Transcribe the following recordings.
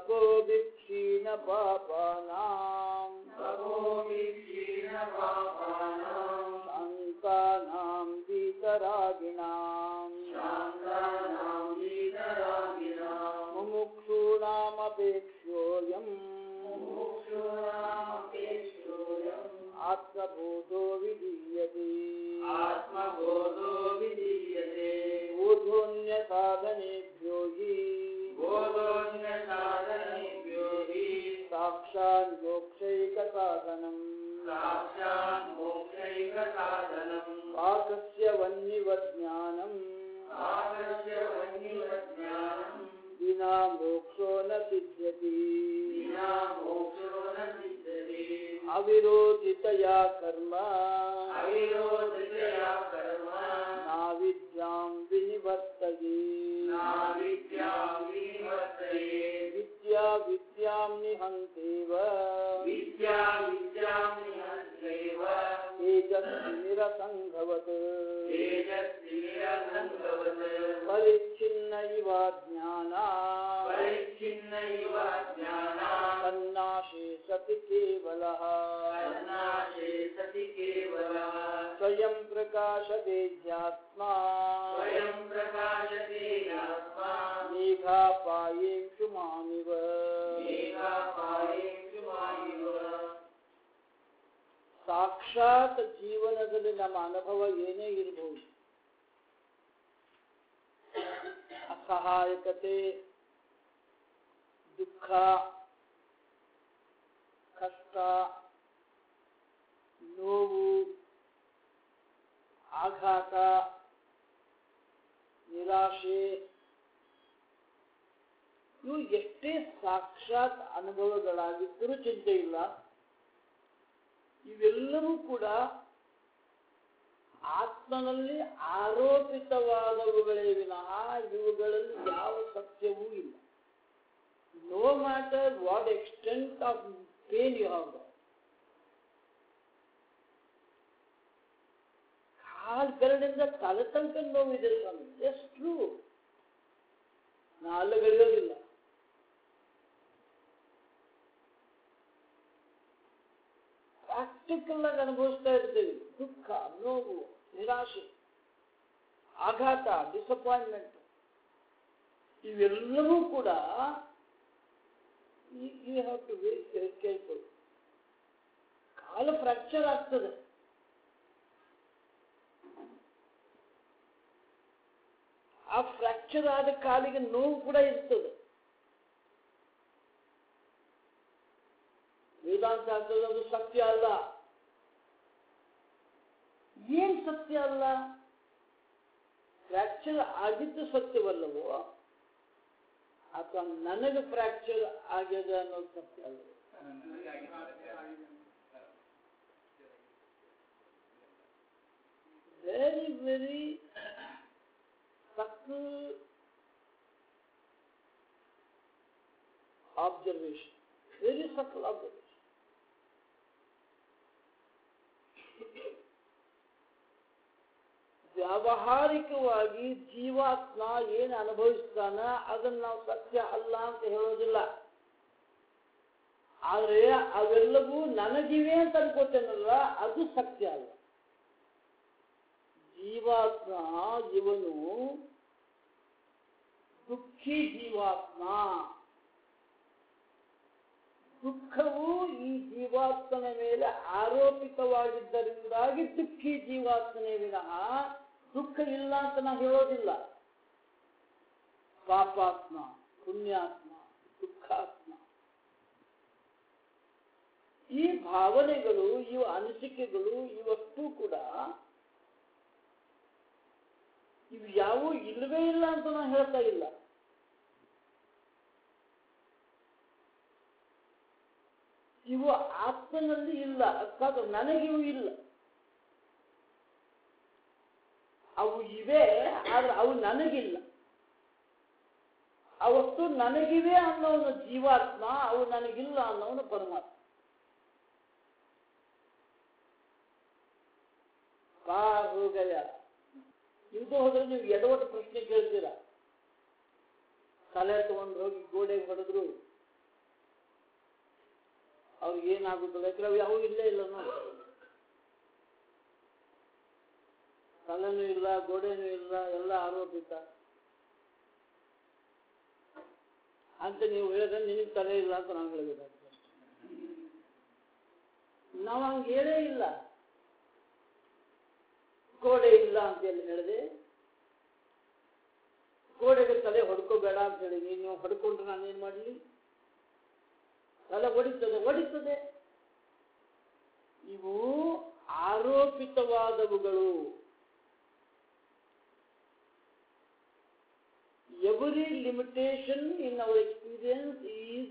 तपोभि क्षीणपापानां शान्तानां वीतरागिणां मुमुक्षूणामपेक्ष्योऽयम् आत्मबोधो विधीयते आत्मबोधो विधीयते ऊर्ध्वन्यसाधनेभ्यो हि बोधोऽन्यसाधनेभ्यो हि साक्षान् मोक्षैकसाधनम् साक्षात् मोक्षैकसाधनम् पाकस्य वह्निवज्ञानम् आकर्ष्य वह्निवज्ञानम् विना मोक्षो न सिद्ध्यति विना मोक्षो न सिद्ध्यति अविरोधितया कर्म अविरोधितया कर्म नाविद्यां विनिवर्तये नाविद्यां विनिवर्तये विद्या विद्यां निहन्तेव विद्या विद्यां निहन्त्यैव तेजस्विनिरसङ्घवत् तेजस्विनिरसङ्गवत् परिच्छिन्न इव ज्ञाना परिच्छिन्न इव ज्ञानात् सन्नाशे सति केवलः कर्णाशे सति केवलः स्वयं प्रकाशते ध्यात्मा स्वयं प्रकाशते आत्मा मेघापायेषुमानिव मेघापायेषुमायुव ಸಾಕ್ಷಾತ್ ಜೀವನದಲ್ಲಿ ನಮ್ಮ ಅನುಭವ ಏನೇ ಇರಬಹುದು ಅಸಹಾಯಕತೆ ದುಃಖ ಕಷ್ಟ ನೋವು ಆಘಾತ ನಿರಾಶೆ ಇವು ಎಷ್ಟೇ ಸಾಕ್ಷಾತ್ ಅನುಭವಗಳಾಗಿದ್ದರೂ ಚಿಂತೆ ಇಲ್ಲ ಇವೆಲ್ಲವೂ ಕೂಡ ಆತ್ಮನಲ್ಲಿ ಆರೋಪಿತವಾದವುಗಳೇ ವಿನಃ ಇವುಗಳಲ್ಲಿ ಯಾವ ಸತ್ಯವೂ ಇಲ್ಲ no matter what extent of pain you have ಕಾಲ್ ಬೆರಳಿಂದ ತಲೆ ತನಕ ನೋವಿದೆ ಸ್ವಾಮಿ ಎಸ್ ಟ್ರೂ ನಾಲ್ಗಳಿರೋದಿಲ್ಲ ಪ್ರಾಕ್ಟಿಕಲ್ ಆಗಿ ಅನುಭವಿಸ್ತಾ ಇರ್ತೇವೆ ದುಃಖ ನೋವು ನಿರಾಶೆ ಆಘಾತ ಡಿಸಪಾಯಿಂಟ್ಮೆಂಟ್ ಇವೆಲ್ಲವೂ ಕೂಡ you have to very careful ಕಾಲು ಫ್ರಾಕ್ಚರ್ ಆಗ್ತದೆ ಆ ಫ್ರಾಕ್ಚರ್ ಆದ ಕಾಲಿಗೆ ನೋವು ಕೂಡ ಇರ್ತದೆ ವೇದಾಂತ ಆಗ್ತದೆ ಅದು ಸತ್ಯ ಅಲ್ಲ ಏನ್ ಸತ್ಯ ಅಲ್ಲ ಫ್ರಾಕ್ಚರ್ ಆಗಿದ್ದು ಸತ್ಯವಲ್ಲವೋ ಅಥವಾ ನನಗೆ ಫ್ರಾಕ್ಚರ್ ಆಗ್ಯದ ಅನ್ನೋದು ಸತ್ಯ ಅಲ್ಲವೋ very very subtle observation. Very subtle observation. ವ್ಯಾವಹಾರಿಕವಾಗಿ ಜೀವಾತ್ಮ ಏನು ಅನುಭವಿಸ್ತಾನ ಅದನ್ನ ನಾವು ಸತ್ಯ ಅಲ್ಲ ಅಂತ ಹೇಳೋದಿಲ್ಲ ಆದರೆ ಅವೆಲ್ಲವೂ ನನಗಿವೆ ಅಂತ ಅನ್ಕೋತೇನಲ್ಲ ಅದು ಸತ್ಯ ಅಲ್ಲ ಜೀವಾತ್ಮ ಇವನು ದುಃಖಿ ಜೀವಾತ್ಮ ದುಃಖವು ಈ ಜೀವಾತ್ಮನ ಮೇಲೆ ಆರೋಪಿತವಾಗಿದ್ದರಿಂದಾಗಿ ದುಃಖಿ ಜೀವಾತ್ಮನೇ ವಿನಃ ದುಃಖ ಇಲ್ಲ ಅಂತ ನಾವು ಹೇಳೋದಿಲ್ಲ ಪಾಪಾತ್ಮ ಪುಣ್ಯಾತ್ಮ ದುಃಖಾತ್ಮ ಈ ಭಾವನೆಗಳು ಇವ ಅನಿಸಿಕೆಗಳು ಇವಷ್ಟು ಕೂಡ ಇವು ಯಾವೂ ಇಲ್ಲವೇ ಇಲ್ಲ ಅಂತ ನಾನು ಹೇಳ್ತಾ ಇಲ್ಲ ಇವು ಆತ್ಮನಲ್ಲಿ ಇಲ್ಲ ಅರ್ಥಾತ್ ನನಗಿವು ಇಲ್ಲ ಅವು ಇವೆ ಆದ್ರೆ ಅವು ನನಗಿಲ್ಲ ಅವತ್ತು ನನಗಿವೆ ಅನ್ನೋನು ಜೀವಾತ್ಮ ಅವು ನನಗಿಲ್ಲ ಅನ್ನೋನು ಪರಮಾತ್ಮ ಪಾರ್ ಹೋಗಯ ಇದು ಹೋದ್ರೆ ನೀವು ಎಡವಟ್ಟು ಪ್ರಶ್ನೆ ಕೇಳ್ತೀರಾ ತಲೆ ತಗೊಂಡು ಹೋಗಿ ಗೋಡೆಗೆ ಹೊಡೆದ್ರು ಅವ್ರಿಗೆ ಏನಾಗುತ್ತದೆ ಯಾಕಂದ್ರೆ ಅವು ಯಾವೂ ಇಲ್ಲೇ ಇಲ್ಲ ನೋಡಿ ತಲೆನೂ ಇಲ್ಲ ಗೋಡೆನೂ ಇಲ್ಲ ಎಲ್ಲ ಆರೋಪಿತ ಅಂತ ನೀವು ಹೇಳಿದ್ರೆ ನಿನಗೆ ತಲೆ ಇಲ್ಲ ಅಂತ ನಾವು ಹೇಳ್ಬೇಕಾಗ್ತದೆ ನಾವು ಹಂಗೆ ಹೇಳೇ ಇಲ್ಲ ಗೋಡೆ ಇಲ್ಲ ಅಂತ ಎಲ್ಲಿ ಹೇಳಿದೆ ಗೋಡೆಗೆ ತಲೆ ಹೊಡ್ಕೋಬೇಡ ಅಂತ ಹೇಳಿ ನೀವು ಹೊಡ್ಕೊಂಡ್ರೆ ನಾನು ಏನ್ ಮಾಡಲಿ ತಲೆ ಹೊಡಿತದೆ ಹೊಡಿತದೆ ಇವು ಆರೋಪಿತವಾದವುಗಳು every limitation in our experience is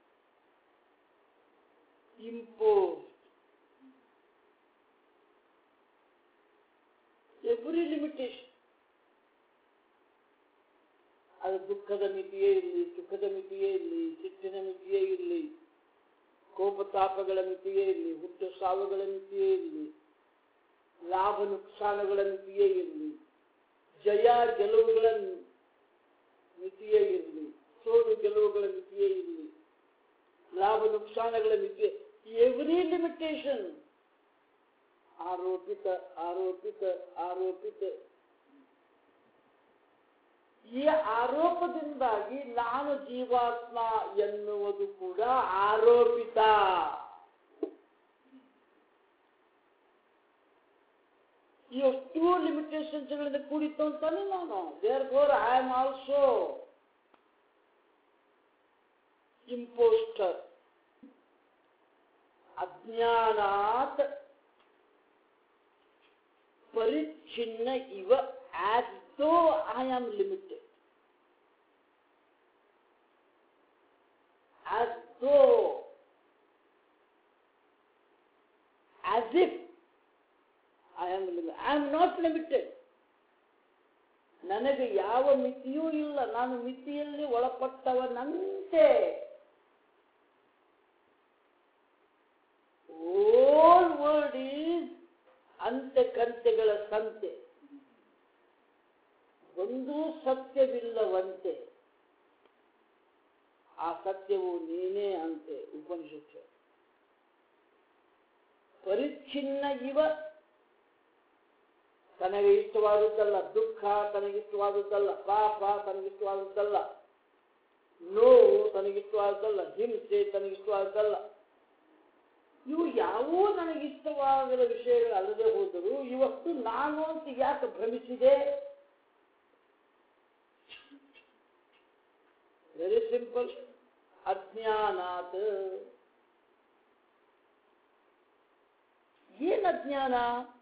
imposed. Every limitation. ಅದು ದುಃಖದ ಮಿತಿಯೇ ಇರಲಿ ಸುಖದ ಮಿತಿಯೇ ಇರಲಿ ಸಿಟ್ಟಿನ ಮಿತಿಯೇ ಇರಲಿ ಕೋಪತಾಪಗಳ ಮಿತಿಯೇ ಇರಲಿ ಹುಟ್ಟು ಸಾವುಗಳ ಮಿತಿಯೇ ಇರಲಿ ಲಾಭ ನುಕ್ಸಾನುಗಳ ಮಿತಿಯೇ ಇರಲಿ ಜಯ ಗೆಲುವುಗಳ ಮಿತಿಯೇ ಇರಲಿ ಸೋಲು ಗೆಲುವುಗಳ ಮಿತಿಯೇ ಇರಲಿ ಲಾಭ ನುಕ್ಸಾನಗಳ ಮಿತಿ ಎವ್ರಿ ಲಿಮಿಟೇಷನ್ ಆರೋಪಿತ ಆರೋಪಿತ ಆರೋಪಿತ ಈ ಆರೋಪದಿಂದಾಗಿ ನಾನು ಜೀವಾತ್ಮ ಎನ್ನುವುದು ಕೂಡ ಆರೋಪಿತ ಈ ಎಷ್ಟು ಲಿಮಿಟೇಷನ್ಸ್ ಗಳಿಂದ ಕೂಡಿತ್ತು ಅಂತಾನೆ ನಾನು therefore I am also impostor ಅಜ್ಞಾನಾತ್ ಪರಿಚ್ಛಿನ್ನ ಇವ as though I am limited as though as if I am I am not limited ನನಗೆ ಯಾವ ಮಿತಿಯೂ ಇಲ್ಲ ನಾನು ಮಿತಿಯಲ್ಲಿ ಒಳಪಟ್ಟವನಂತೆ ಓಲ್ ವರ್ಡ್ ಈಸ್ ಅಂತೆ ಕಂತೆಗಳ ಸಂತೆ ಒಂದೂ ಸತ್ಯವಿಲ್ಲವಂತೆ ಆ ಸತ್ಯವು ನೀನೇ ಅಂತೆ ಉಪನಿಷತ್ತು ಪರಿಚ್ಛಿನ್ನ ಇವ ತನಗೆ ಇಷ್ಟವಾದದ್ದಲ್ಲ ದುಃಖ ತನಗಿಷ್ಟವಾದದ್ದಲ್ಲ ಪಾಪ ತನಗಿಷ್ಟವಾದದ್ದಲ್ಲ ನೋವು ತನಗಿಷ್ಟವಾದದ್ದಲ್ಲ ಹಿಂಸೆ ತನಗಿಷ್ಟವಾದದ್ದಲ್ಲ ಇವು ಯಾವೂ ನನಗಿಷ್ಟವಾಗದ ವಿಷಯಗಳು ಅಲ್ಲದೆ ಹೋದರೂ ಇವತ್ತು ನಾನು ಅಂತ ಯಾಕೆ ಭ್ರಮಿಸಿದೆ ವೆರಿ ಸಿಂಪಲ್ ಅಜ್ಞಾನಾತ್ ಏನ್ ಅಜ್ಞಾನ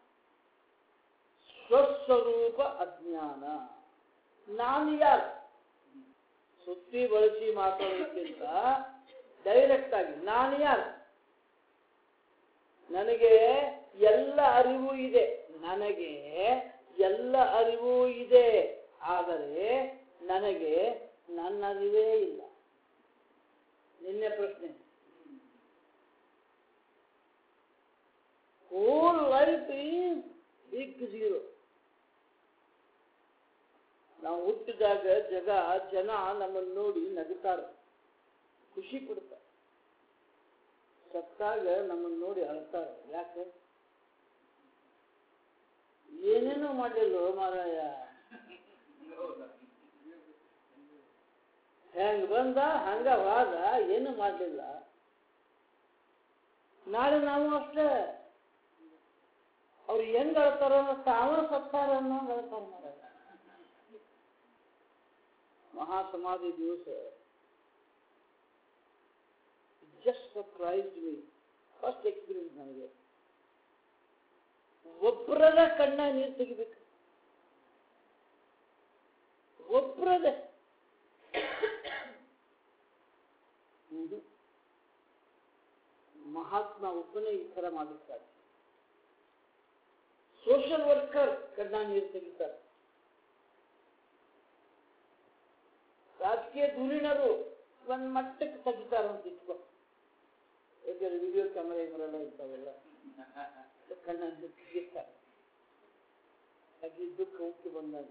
ಸ್ವಸ್ವರೂಪ ಅಜ್ಞಾನ ನಾನು ಯಾರು ಸುತ್ತಿ ಬಳಸಿ ಮಾತಾಡೋದಕ್ಕಿಂತ ಡೈರೆಕ್ಟ್ ಆಗಿ ನಾನು ಯಾರು ನನಗೆ ಎಲ್ಲ ಅರಿವು ಇದೆ ನನಗೆ ಎಲ್ಲ ಅರಿವು ಇದೆ ಆದರೆ ನನಗೆ ನನ್ನ ಅರಿವೇ ಇಲ್ಲ ನಿನ್ನೆ ಪ್ರಶ್ನೆ whole life is big zero ನಾವು ಹುಟ್ಟಿದಾಗ ಜಗ ಜನ ನಮ್ಮನ್ನು ನೋಡಿ ನಗುತ್ತಾರೆ ಖುಷಿ ಪಡ್ತಾರೆ ಸತ್ತಾಗ ನಮ್ಮನ್ನು ನೋಡಿ ಅಳ್ತಾರೆ ಯಾಕೆ ಏನೇನೋ ಮಾಡಲಿಲ್ಲ ಮಾರಾಯ ಹೆಂಗ್ ಬಂದ ಹಂಗ ವಾದ ಏನು ಮಾಡಲಿಲ್ಲ ನಾಳೆ ನಾವು ಅಷ್ಟೇ ಅವ್ರು ಹೆಂಗ್ ಅಳ್ತಾರ ತಾವ ಸತ್ತಾರ ಅನ್ನೋ ಅಳ್ತಾರ ಮಾರಾಯ ಮಹಾಸಮಾಧಿ ದಿವಸ just surprise me first experience ನನಗೆ ಒಬ್ಬರದ ಕಣ್ಣ ನೀರು ತೆಗಿಬೇಕು ಒಬ್ಬರದೇ ಇದು ಮಹಾತ್ಮ ಒಬ್ಬನೇ ಈ ತರ ಮಾಡಿರ್ತಾರೆ ಸೋಷಿಯಲ್ ವರ್ಕರ್ ಕಣ್ಣ ನೀರು ತೆಗಿತಾರೆ ರಾಜಕೀಯ ಧುರೀಣರು ಒಂದ್ ಮಟ್ಟಕ್ಕೆ ತೆಗಿತಾರ ಅಂತ ಇಟ್ಕೊ ಯಾಕಂದ್ರೆ ವಿಡಿಯೋ ಕ್ಯಾಮರಾ ಇವರೆಲ್ಲ ಇರ್ತಾವೆಲ್ಲ ಕಣ್ಣ ತೆಗಿತಾರೆ ಹಾಗೆ ದುಃಖ ಉಕ್ಕಿ ಬಂದಾಗ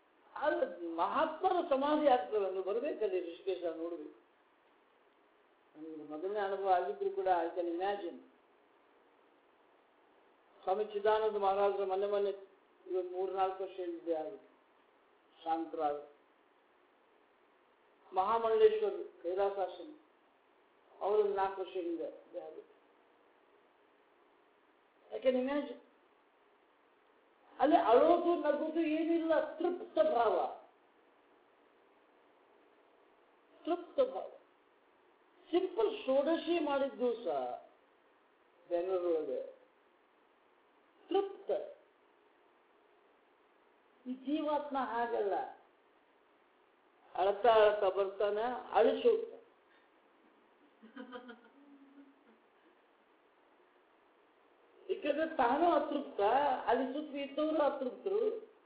ಆದ್ರೆ ಮಹಾತ್ಮರ ಸಮಾಧಿ ಆಗ್ತದೆ ಅಂದ್ರೆ ಬರ್ಬೇಕಲ್ಲಿ ಋಷಿಕೇಶ ನೋಡ್ಬೇಕು ನನಗೆ ಮೊದಲನೇ ಅನುಭವ ಆಗಿದ್ರು ಕೂಡ I can imagine Swami Chidananda ಮಹಾರಾಜರ ಮನೆ ಮನೆ ಇವಾಗ ಮೂರ್ನಾಲ್ಕು ವರ್ಷ ಇದ್ದೆ ಆಗುತ್ತೆ ಶಾಂತರಾಗ ಮಹಾಮಲ್ಲೇಶ್ವರ್ ಕೈಲಾಸಾಶ್ರಮ ಅವರು ನಾಲ್ಕು ವರ್ಷ ಹಿಂದೆ ಇದ್ದೇ ಆಗುತ್ತೆ ಐ ಕ್ಯಾನ್ ಇಮ್ಯಾಜಿನ್ ಅಲ್ಲಿ ಅಳೋದು ನಗೋದು ಏನಿಲ್ಲ ತೃಪ್ತ ಭಾವ ತೃಪ್ತ ಭಾವ ಸಿಂಪಲ್ ಷೋಡಶಿ ಮಾಡಿದ್ದು ಸಹ ಬೆಂಗಳೂರೊಳಗೆ ತೃಪ್ತ ಈ ಜೀವಾತ್ಮ ಹಾಗಲ್ಲ ಅಳ್ತಾ ಅಳ್ತಾ ಬರ್ತಾನೆ ಅಳಿಸಿ ಹೋಗ್ತಾನೆ ಯಾಕಂದ್ರೆ ತಾನು ಅತೃಪ್ತ ಅಲ್ಲಿ ಸುತ್ತ ಇದ್ದವರು ಅತೃಪ್ತರು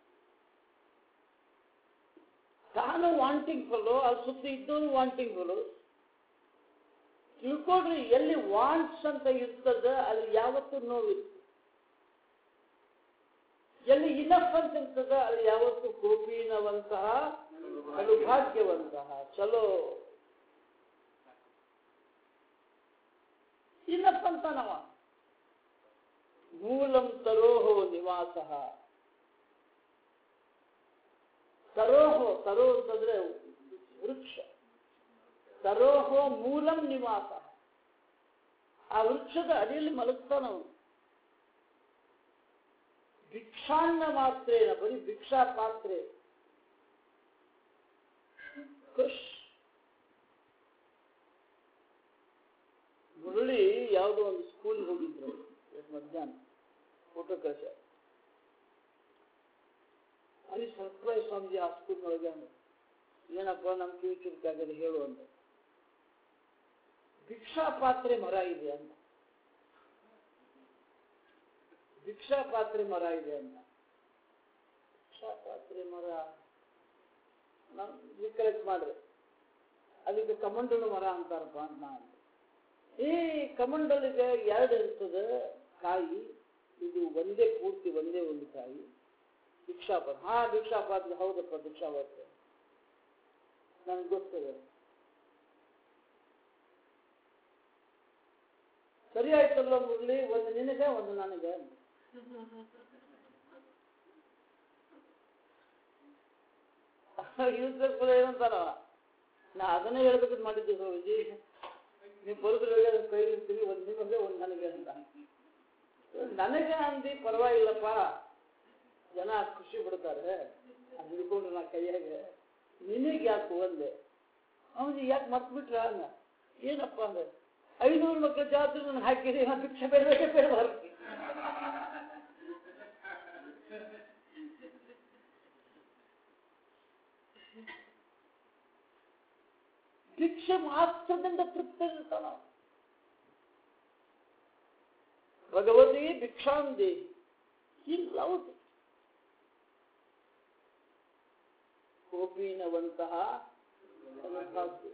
ತಾನು ವಾಂಟಿಂಗ್ ಫಲೋ ಅಲ್ಲಿ ಸುತ್ತ ಇದ್ದವರು ವಾಂಟಿಂಗ್ ಫಲೋ ತಿಳ್ಕೊಡ್ರಿ ಎಲ್ಲಿ ವಾಂಟ್ಸ್ ಅಂತ ಇರ್ತದ ಅಲ್ಲಿ ಯಾವತ್ತೂ ನೋವಿತ್ತು ಎಲ್ಲಿ ಇನಫ್ ಅಂತ ಇರ್ತದ ಅಲ್ಲಿ ಯಾವತ್ತೂ ಕೋಪಿನವಂತಹ ಭಾಗ್ಯವಂತಹ ಚಲೋ ಇನಫ್ ಅಂತ ನವ ಮೂಲಂ ತರೋಹೋ ನಿವಾಸ ತರೋಹೋ ತರೋ ಅಂತಂದ್ರೆ ವೃಕ್ಷ ತರೋಹೋ ಮೂಲಂ ನಿವಾಸ ಆ ವೃಕ್ಷದ ಅಡಿಯಲ್ಲಿ ಮಲಗ್ತಾನವನು ಭಿಕ್ಷಾನ್ನ ಮಾತ್ರೇನ ಬರೀ ಭಿಕ್ಷಾ ಪಾತ್ರೆ ಖುಷ್ ಮುರಳಿ ಯಾವುದೋ ಒಂದು ಸ್ಕೂಲ್ ಹೋಗಿದ್ರು ಇವತ್ತು ಮಧ್ಯಾಹ್ನ ಫೋಟೋ ಕಳಿಸ ಅಲ್ಲಿ ಸರ್ಪ್ರೈಸ್ ಸ್ವಾಮೀಜಿ ಆ ಸ್ಕೂಲ್ನೊಳಗೆ ಅಂದ್ರು. ಏನಪ್ಪ ನಮ್ಮ ಕಿವಿ ಕಿರಿಕಾಗದೆ ಹೇಳು ಅಂತ ಭಿಕ್ಷಾ ಪಾತ್ರೆ ಮರ ಇದೆ ಅಂತ ಭಿಕ್ಷಾ ಪಾತ್ರೆ ಮರ ಇದೆ ಅಂತ ಭಿಕ್ಷಾ ಪಾತ್ರೆ ಮರ ನಾವು ರಿಕಲೆಕ್ಟ್ ಮಾಡ್ರಿ ಅದಕ್ಕೆ ಕಮಂಡಲು ಮರ ಅಂತಾರಪ್ಪ ಅಂತ ನಾನು ಈ ಕಮಂಡಲಿಗೆ ಎರಡು ಇರ್ತದೆ ಕಾಯಿ ಇದು ಒಂದೇ ಪೂರ್ತಿ ಒಂದೇ ಒಂದು ಕಾಯಿ ಭಿಕ್ಷಾಪಾತ್ರ ಹಾ ಭಿಕ್ಷಾಪಾತ್ರ ಹೌದಪ್ಪ ಭಿಕ್ಷಾಪಾತ್ರ ನನಗೆ ಗೊತ್ತದೆ ಸರಿ ಆಯ್ತಲ್ಲ ಮುರಳಿ ಒಂದು ನಿನಗೆ ಒಂದು ನನಗೆ ಅಂತ. ಯೂಸ್ಲೆಸ್ ಫಲ ಏನಂತಾರ ನಾ ಅದನ್ನೇ ಹೇಳ್ಬೇಕಂತ ಮಾಡಿದ್ದೆ ಸ್ವಾಮೀಜಿ ನೀವು ಬರೋದ್ರ ಕೈ ಇರ್ತೀವಿ ಒಂದು ನಿಮಗೆ ಒಂದು ನನಗೆ ಅಂತ ನನಗೆ ಅಂದಿ ಪರವಾಗಿಲ್ಲಪ್ಪ ಜನ ಖುಷಿ ಬಿಡ್ತಾರೆ ಅದು ಹಿಡ್ಕೊಂಡ್ರೆ ನಾ ಕೈಯಾಗೆ ನಿನಗೆ ಯಾಕೆ ಒಂದೆ ಅವನಿಗೆ ಯಾಕೆ ಮರ್ತು ಬಿಟ್ರ ಅಂದ ಏನಪ್ಪ ಅಂದ್ರೆ ಐನೂರು ಮಕ್ಕಳ ಜಾತ್ರೆ ನನಗೆ ಹಾಕಿರಿ ನಾ ಭಿಕ್ಷೆ ಬೇಡಬೇಕೆ ಬೇಡಬಾರ್ದು ಭಿಕ್ಷೆ ಮಾತ್ರದಿಂದ ತೃಪ್ತಿರ್ತಾನ ಭಗವತಿ ಭಿಕ್ಷಾಂ ದೇಹಿ he loves it. ಕೋಪಿನವಂತಹ ಭಾಗ್ಯ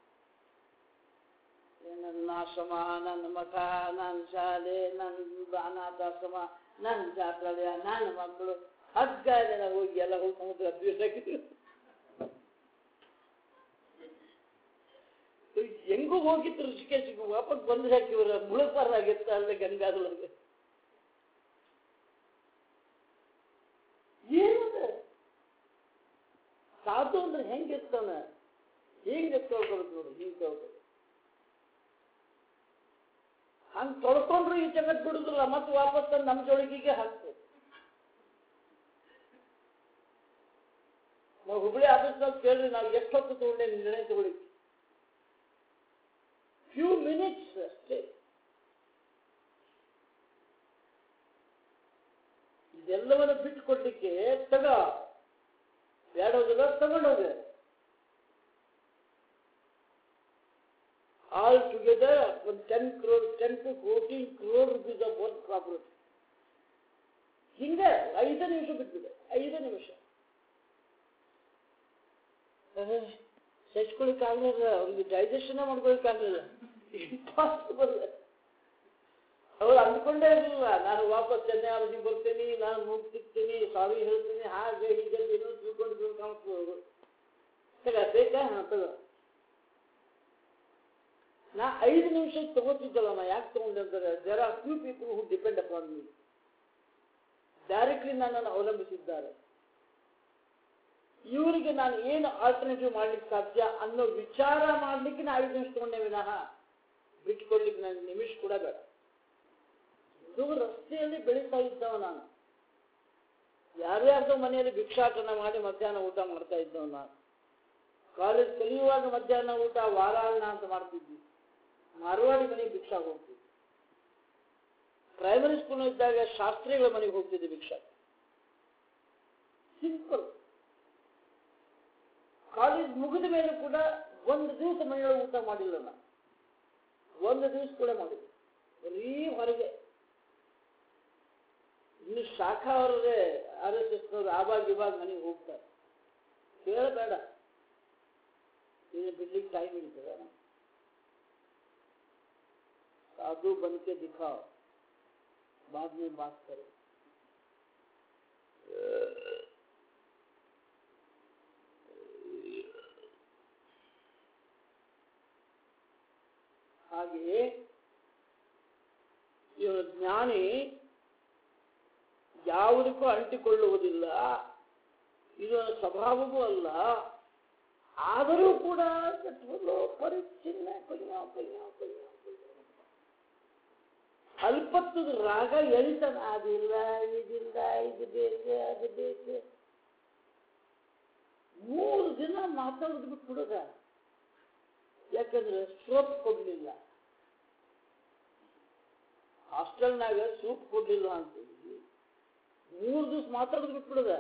ನನ್ನ ಆಶ್ರಮ ನನ್ನ ಮಠ ನನ್ನ ಶಾಲೆ ನನ್ನ ಅನಾಥಾಶ್ರಮ ನನ್ನ ಜಾತ್ರಾಲಯ ನನ್ನ ಮಕ್ಕಳು ಹಗ್ಗ ಜನ ಹೋಗಿ ಎಲ್ಲ ಹೋಗಿ ಸಮುದ್ರ ಬೀಳಾಕಿದ್ರು ಹೆಂಗೂ ಹೋಗಿತ್ತು ಋಷಿಕೇಶಿಗೆ ವಾಪಸ್ ಬಂದ್ರೆ ಹಾಕಿವ್ರ ಮುಳುಗಬಾರ್ದಾಗಿತ್ತ ಅಲ್ಲೇ ಗಂಗಾದೊಳಗೆ ಏನದ ಸಾಧು ಅಂದ್ರೆ ಹೆಂಗಿರ್ತಾನ ಹಿಂಗ್ ಎತ್ಕೊಳ್ಕೊಳ್ತು ನೋಡಿ ಹಿಂಗ್ ಕೇಳ್ಕೊಳ್ತು ಹಂಗ್ ತೊಳ್ಕೊಂಡ್ರು ಈ ಜಗತ್ ಬಿಡುದಿಲ್ಲ ಮತ್ತೆ ವಾಪಸ್ ತಂದು ನಮ್ಮ ಜೋಳಿಗೆಗೆ ಹಾಕ್ತದೆ ನಾವು ಹುಬ್ಳಿ ಆಫೀಸ್ನಲ್ಲಿ ಕೇಳ್ರಿ ನಾವು ಎಷ್ಟೊತ್ತು ತಗೊಂಡೆ ನಿರ್ಣಯ ತಗೊಳ್ಳಿಕ್ಕೆ ಫ್ಯೂ ಮಿನಿಟ್ಸ್ ಅಷ್ಟೇ ಇದೆಲ್ಲವನ್ನು ಬಿಟ್ಟು ಕೊಡ್ಲಿಕ್ಕೆ ತಗ ಬೇಡೋದಿಲ್ಲ ತಗೊಂಡೋಗ ಆಲ್ ಟುಗೆದರ್ ಒಂದು ten crore ten to fourteen crore rupees of work property ಹಿಂಗೆ ಐದು ನಿಮಿಷ ಬಿಟ್ಬಿದೆ ಐದು ನಿಮಿಷ ಸಚ್ಕೊಳಿಕ್ಕಾಗಲಿಲ್ಲ ಅವ್ರಿಗೆ ಡೈಜೆಷನ್ ಮಾಡ್ಕೊಳಿಕ್ಕಾಗಲಿಲ್ಲ ಇಂಪಾಸಿಬಲ್ ಅವ್ರು ಅಂದ್ಕೊಂಡೇ ಇರಲಿಲ್ಲ ನಾನು ವಾಪಸ್ ಚೆನ್ನೈ ಅವಧಿಗೆ ಬರ್ತೀನಿ ನಾನು ಮುಗ್ತಿರ್ತೀನಿ ಸಾರಿ ಹೇಳ್ತೀನಿ ಹಾಗೆ ಹೀಗೆ ಏನೋ ತಿಳ್ಕೊಂಡು ಕಾಣಿಸ್ಬೋದು ತಗ ಬೇಕಾ ಹಾಂ ತಗೋ ನಾ ಐದು ನಿಮಿಷ ತಗೋತಿದ್ದಲ್ಲ ನಾ ಯಾಕೆ ತಗೊಂಡೆ ಅಂದರೆ there are few people who depend upon me directly ನನ್ನನ್ನು ಅವಲಂಬಿಸಿದ್ದಾರೆ ಇವರಿಗೆ ನಾನು ಏನು ಆಲ್ಟರ್ನೇಟಿವ್ ಮಾಡ್ಲಿಕ್ಕೆ ಸಾಧ್ಯ ಅನ್ನೋ ವಿಚಾರ ಮಾಡ್ಲಿಕ್ಕೆ ನಾ ಐದು ನಿಮಿಷ ತಗೊಂಡೆ ವಿನಃ ಬಿಟ್ಕೊಡ್ಲಿಕ್ಕೆ ನನಗೆ ನಿಮಿಷ ಕೂಡ ಬೇಡ ಇದು ರಸ್ತೆಯಲ್ಲಿ ಬೆಳೀತಾ ಇದ್ದವ ನಾನು ಯಾರ್ಯಾರ್ದೋ ಮನೆಯಲ್ಲಿ ಭಿಕ್ಷಾಟನ ಮಾಡಿ ಮಧ್ಯಾಹ್ನ ಊಟ ಮಾಡ್ತಾ ಇದ್ದವ ನಾನು ಕಾಲೇಜ್ ಕಲಿಯುವಾಗ ಮಧ್ಯಾಹ್ನ ಊಟ ವಾರಾನ್ನ ಅಂತ ಮಾಡ್ತಿದ್ವಿ ಮಾರವಾಡಿ ಮನೆಗೆ ಭಿಕ್ಷಾ ಹೋಗ್ತಿದ್ವಿ ಪ್ರೈಮರಿ ಸ್ಕೂಲ್ ಇದ್ದಾಗ ಶಾಸ್ತ್ರಿಗಳ ಮನೆಗೆ ಹೋಗ್ತಿದ್ದೆ ಭಿಕ್ಷಾ ಸಿಂಪಲ್ ಕಾಲೇಜ್ ಮುಗಿದ ಮೇಲೆ ಕೂಡ ಒಂದು ದಿವಸ ಮನೆಯೊಳಗೆ ಊಟ ಮಾಡಿಲ್ಲ ನಾನು ಒಂದು ದಿವಸ ಕೂಡ ಮಾಡಿಲ್ಲ ಬರೀ ಹೊರಗೆ ಇನ್ನು ಶಾಖಾ ಅವರೇ ಆರ್ ಎಸ್ ಎಸ್ನವ್ರು ಆವಾಗ ಇವಾಗ ಮನೆಗೆ ಹೋಗ್ತಾರೆ ಕೇಳಬೇಡ ಇನ್ನು ಬಿಡ್ಲಿಕ್ಕೆ ಟೈಮ್ ಇರ್ತದ साधु बन के दिखाओ बाद में बात करो ಹಾಗೆಯೇ ಇವನು ಜ್ಞಾನಿ ಯಾವುದಕ್ಕೂ ಅಂಟಿಕೊಳ್ಳುವುದಿಲ್ಲ ಇದು ಸ್ವಭಾವವೂ ಅಲ್ಲ ಆದರೂ ಕೂಡ ಕಟ್ಟಲು ಪರಿಚ್ಛಿನ್ನ ಕೊಯ್ಯೋ ಕೊಯ್ಯೋ ಕೊಯ್ಯೋ ಕೊಯ್ಯೋ ಅಲ್ಪತ್ತದ ರಾಗ ಎಳಿತಾನ ಅದಿಲ್ಲ ಇದಿಲ್ಲ ಇದು ಬೇಕು ಅದು ಬೇಕು ಮೂರು ದಿನ ಮಾತಾಡೋದು ಬಿಟ್ಟು ಹುಡುಗ ಯಾಕಂದ್ರೆ ಸೋಪ್ ಕೊಡ್ಲಿಲ್ಲ ಹಾಸ್ಟೆಲ್ನಾಗ ಸೂಪ್ ಕೊಡ್ಲಿಲ್ಲ ಅಂತೀವಿ ಮೂರು ದಿವಸ ಮಾತಾಡೋದು ಬಿಟ್ಟು ಹುಡುಗ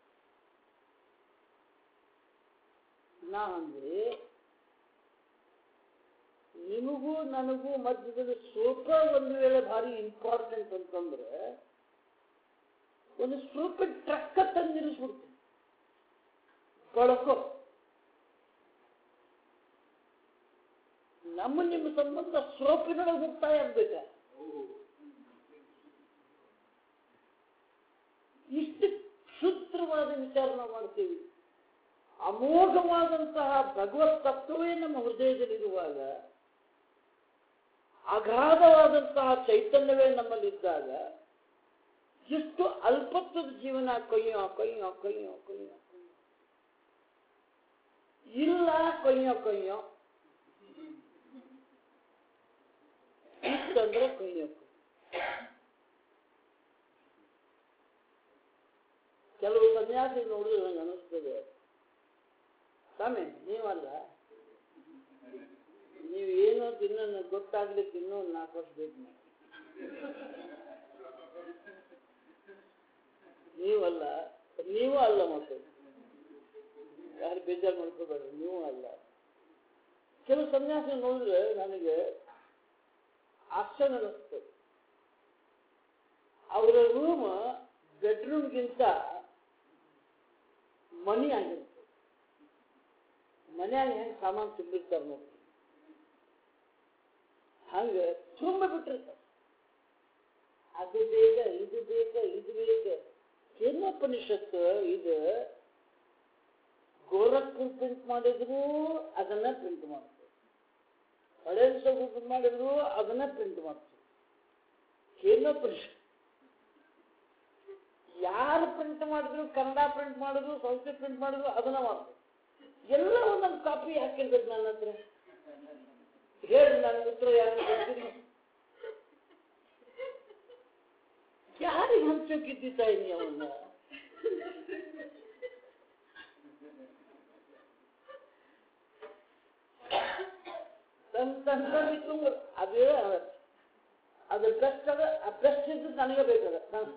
ನಾ ಅಂದ್ರೆ ನಿಮಗೂ ನನಗೂ ಮಧ್ಯದಲ್ಲಿ ಸ್ವಲ್ಪ ಒಂದು ವೇಳೆ ಭಾರಿ ಇಂಪಾರ್ಟೆಂಟ್ ಅಂತಂದ್ರೆ ಒಂದು ಸ್ವಲ್ಪ ಟ್ರಕ್ಕ ತಂದು ನಿಲ್ಲಿಸ್ಬಿಡ್ತೀನಿ ಬಳಕೋ ನಮ್ಮ ನಿಮ್ಮ ಸಂಬಂಧ ಸೋಪಿನೊಳಗೆ ಮುಕ್ತಾಯ ಆಗ್ಬೇಕ ಇಷ್ಟು ಕ್ಷುದ್ರವಾದ ವಿಚಾರ ನಾವು ಮಾಡ್ತೀವಿ ಅಮೋಘವಾದಂತಹ ಭಗವತ್ ತತ್ವವೇ ನಮ್ಮ ಹೃದಯದಲ್ಲಿರುವಾಗ ಅಗಾಧವಾದಂತಹ ಚೈತನ್ಯವೇ ನಮ್ಮಲ್ಲಿದ್ದಾಗ ಎಷ್ಟು ಅಲ್ಪತ್ವದ ಜೀವನ ಕೊಯ್ಯೋ ಕೊಯ್ಯೋ ಕೊಯ್ಯೋ ಕೊಯ್ಯೋ ಕೊಯ್ಯೋ ಇಲ್ಲ ಕೊಯ್ಯೋ ಕೊಯ್ಯೋ ಇತ್ತಂದ್ರೆ ಕೊಯ್ಯೋ ಕೊಯ್ಯೋ ಕೆಲವು ಸನ್ಯಾಸಿ ನೋಡಿದ್ರೆ ನಂಗೆ ಅನಿಸ್ತದೆ ಸ್ವಾಮಿ ನೀವಲ್ಲ ನೀವು ಏನು ಅಂತ ಇನ್ನೂ ನನಗೆ ಗೊತ್ತಾಗ್ಲಿಕ್ಕೆ ಇನ್ನೂ ಒಂದು ನಾಲ್ಕು ವರ್ಷ ಬೇಕು ನನಗೆ. ನೀವಲ್ಲ ನೀವು ಅಲ್ಲ ಮತ್ತೆ ಯಾರು ಬೇಜಾರು ಮಾಡ್ಕೋಬೇಡ್ರಿ ನೀವು ಅಲ್ಲ ಕೆಲವು ಸನ್ಯಾಸ ನೋಡಿದ್ರೆ ನನಗೆ ಆಶ್ಚರ್ಯ ಅನ್ನಿಸ್ತದೆ ಅವರ ರೂಮ್ ಬೆಡ್ರೂಮ್ಗಿಂತ ಮನಿ ಆಗಿರುತ್ತೆ ಮನ್ಯಾಗ ಹೆಂಗೆ ಸಾಮಾನು ತುಂಬಿರ್ತಾರೆ ನೋಡಿ ಹಂಗೆ ತುಂಬ ಬಿಟ್ಟಿರ್ತಾರೆ ಅದು ಬೇಕ ಇದು ಬೇಕ ಇದು ಬೇಕ ಕೇನೋಪನಿಷತ್ತು ಇದು ಗೋರಖ್ಪುರ್ ಪ್ರಿಂಟ್ ಮಾಡಿದ್ರು ಅದನ್ನ ಪ್ರಿಂಟ್ ಮಾಡ್ತಾರೆ ಹಳೆ ಪ್ರಿಂಟ್ ಮಾಡಿದ್ರು ಅದನ್ನ ಪ್ರಿಂಟ್ ಮಾಡ್ತಾರೆ ಕೇನೋಪನಿಷತ್ ಯಾರು ಪ್ರಿಂಟ್ ಮಾಡಿದ್ರು ಕನ್ನಡ ಪ್ರಿಂಟ್ ಮಾಡಿದ್ರು ಸಂಸ್ಕೃತ ಪ್ರಿಂಟ್ ಮಾಡಿದ್ರು ಅದನ್ನ ಮಾಡ್ತಾರೆ ಎಲ್ಲ ಒಂದೊಂದು ಕಾಪಿ ಹಾಕಿರ್ಬೇಕು ನನ್ನ ಹತ್ರ ಹೇಳಿ ನನ್ನ ಉತ್ತರ ಯಾರು ಕೊಡ್ತೀನಿ ಯಾರಿಗೆ ಹಂಚೋಕಿದ್ದಿತ್ತ ಇನ್ನು ಅವನ್ನ ತನ್ನ ತನ್ನ ಬಿಟ್ಟು ಅದೇ ಅದು ಬೆಸ್ಟ್ ಅದ ಆ ಬೆಸ್ಟ್ ಇದ್ದು ನನಗೆ ಬೇಕದ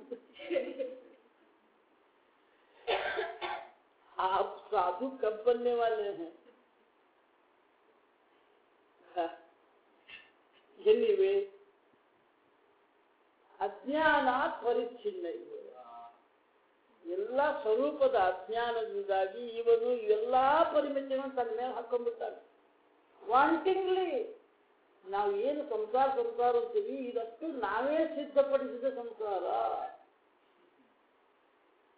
आप साधु कब बनने वाले हैं ಎನಿವೆ ಅಜ್ಞಾನ ಪರಿಚ್ಛಿನ್ನ ಇವೆ ಎಲ್ಲ ಸ್ವರೂಪದ ಅಜ್ಞಾನದಿಂದಾಗಿ ಇವನು ಎಲ್ಲಾ ಪರಿಮಿತಿಗಳನ್ನು ತನ್ನ ಮೇಲೆ ಹಾಕೊಂಡ್ಬಿಟ್ಟಾನೆ ವಾಂಟಿಂಗ್ಲಿ ನಾವು ಏನು ಸಂಸಾರ ಸಂಸಾರ ಅಂತೀವಿ ಇದಷ್ಟು ನಾವೇ ಸಿದ್ಧಪಡಿಸಿದ ಸಂಸಾರ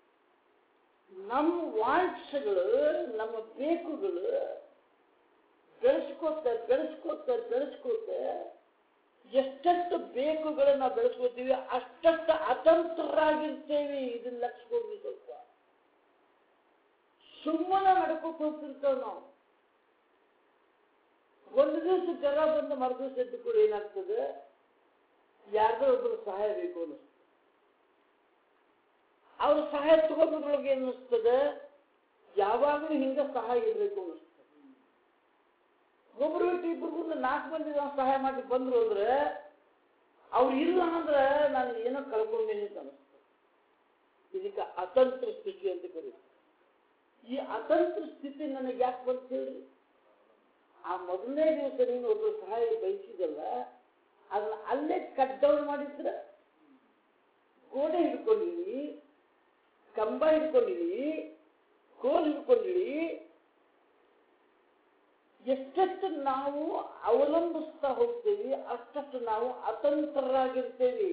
ನಮ್ಮ ವಾಂಟ್ಸ್ಗಳು ನಮ್ಮ ಬೇಕುಗಳು ಬೆಳೆಸ್ಕೋತ ಬೆಳೆಸ್ಕೋತ ಬೆಳೆಸ್ಕೋತ ಎಷ್ಟೆಷ್ಟು ಬೇಕುಗಳನ್ನ ನಾವು ಬೆಳೆಸ್ಕೋತೀವಿ ಅಷ್ಟಷ್ಟು ಅತಂತ್ರರಾಗಿರ್ತೇವೆ ಇದನ್ನ ಲಕ್ಷಿಸ್ಕೊಡ್ರಿ ಸ್ವಲ್ಪ ಸುಮ್ಮನೆ ನಡ್ಕೋತ ಹೋಗ್ತಿರ್ತೇವೆ ನಾವು ಒಂದು ದಿವಸ ಜ್ವರ ಬಂದು ಮರುದಿವಸ ಎದ್ದು ಕೂಡ ಏನಾಗ್ತದೆ ಯಾರ್ದೋ ಒಬ್ಬರು ಸಹಾಯ ಬೇಕು ಅನ್ನಿಸ್ತದೆ ಅವ್ರ ಸಹಾಯ ತಗೋಬೇಕೊಳಗೆ ಅನ್ನಿಸ್ತದೆ ಯಾವಾಗಲೂ ಹಿಂಗ ಸಹಾಯ ಇರಬೇಕು ಅನ್ನಿಸ್ತದೆ ಒಬ್ರು ಬಿಟ್ಟು ಇಬ್ರು ಬಂದು ನಾಲ್ಕು ಮಂದಿ ನಾವು ಸಹಾಯ ಮಾಡಿ ಬಂದ್ರು ಅಂದ್ರೆ ಅವ್ರು ಇಲ್ಲ ಅಂದ್ರೆ ನಾನು ಏನೋ ಕಳ್ಕೊಂಡೇನೆ ಅಂತ ಅನಿಸ್ತದೆ ಇದಕ್ಕೆ ಅತಂತ್ರ ಸ್ಥಿತಿ ಅಂತ ಕರೀತಾರೆ ಈ ಅತಂತ್ರ ಸ್ಥಿತಿ ನನಗೆ ಯಾಕೆ ಬಂತು ಹೇಳ್ರಿ ಆ ಮೊದಲನೇ ದಿವಸ ನೀನು ಒಬ್ಬರು ಸಹಾಯ ಬಯಸಿದಲ್ಲ ಅದನ್ನ ಅಲ್ಲೇ ಕಟ್ ಡೌನ್ ಮಾಡಿದ್ರೆ ಗೋಡೆ ಹಿಡ್ಕೊಂಡಿರಿ ಕಂಬ ಹಿಡ್ಕೊಂಡಿರಿ ಕೋಲ್ ಹಿಡ್ಕೊಂಡಿರಿ ಎಷ್ಟೆಷ್ಟು ನಾವು ಅವಲಂಬಿಸ್ತಾ ಹೋಗ್ತೇವಿ ಅಷ್ಟಷ್ಟು ನಾವು ಅತಂತ್ರರಾಗಿರ್ತೇವೆ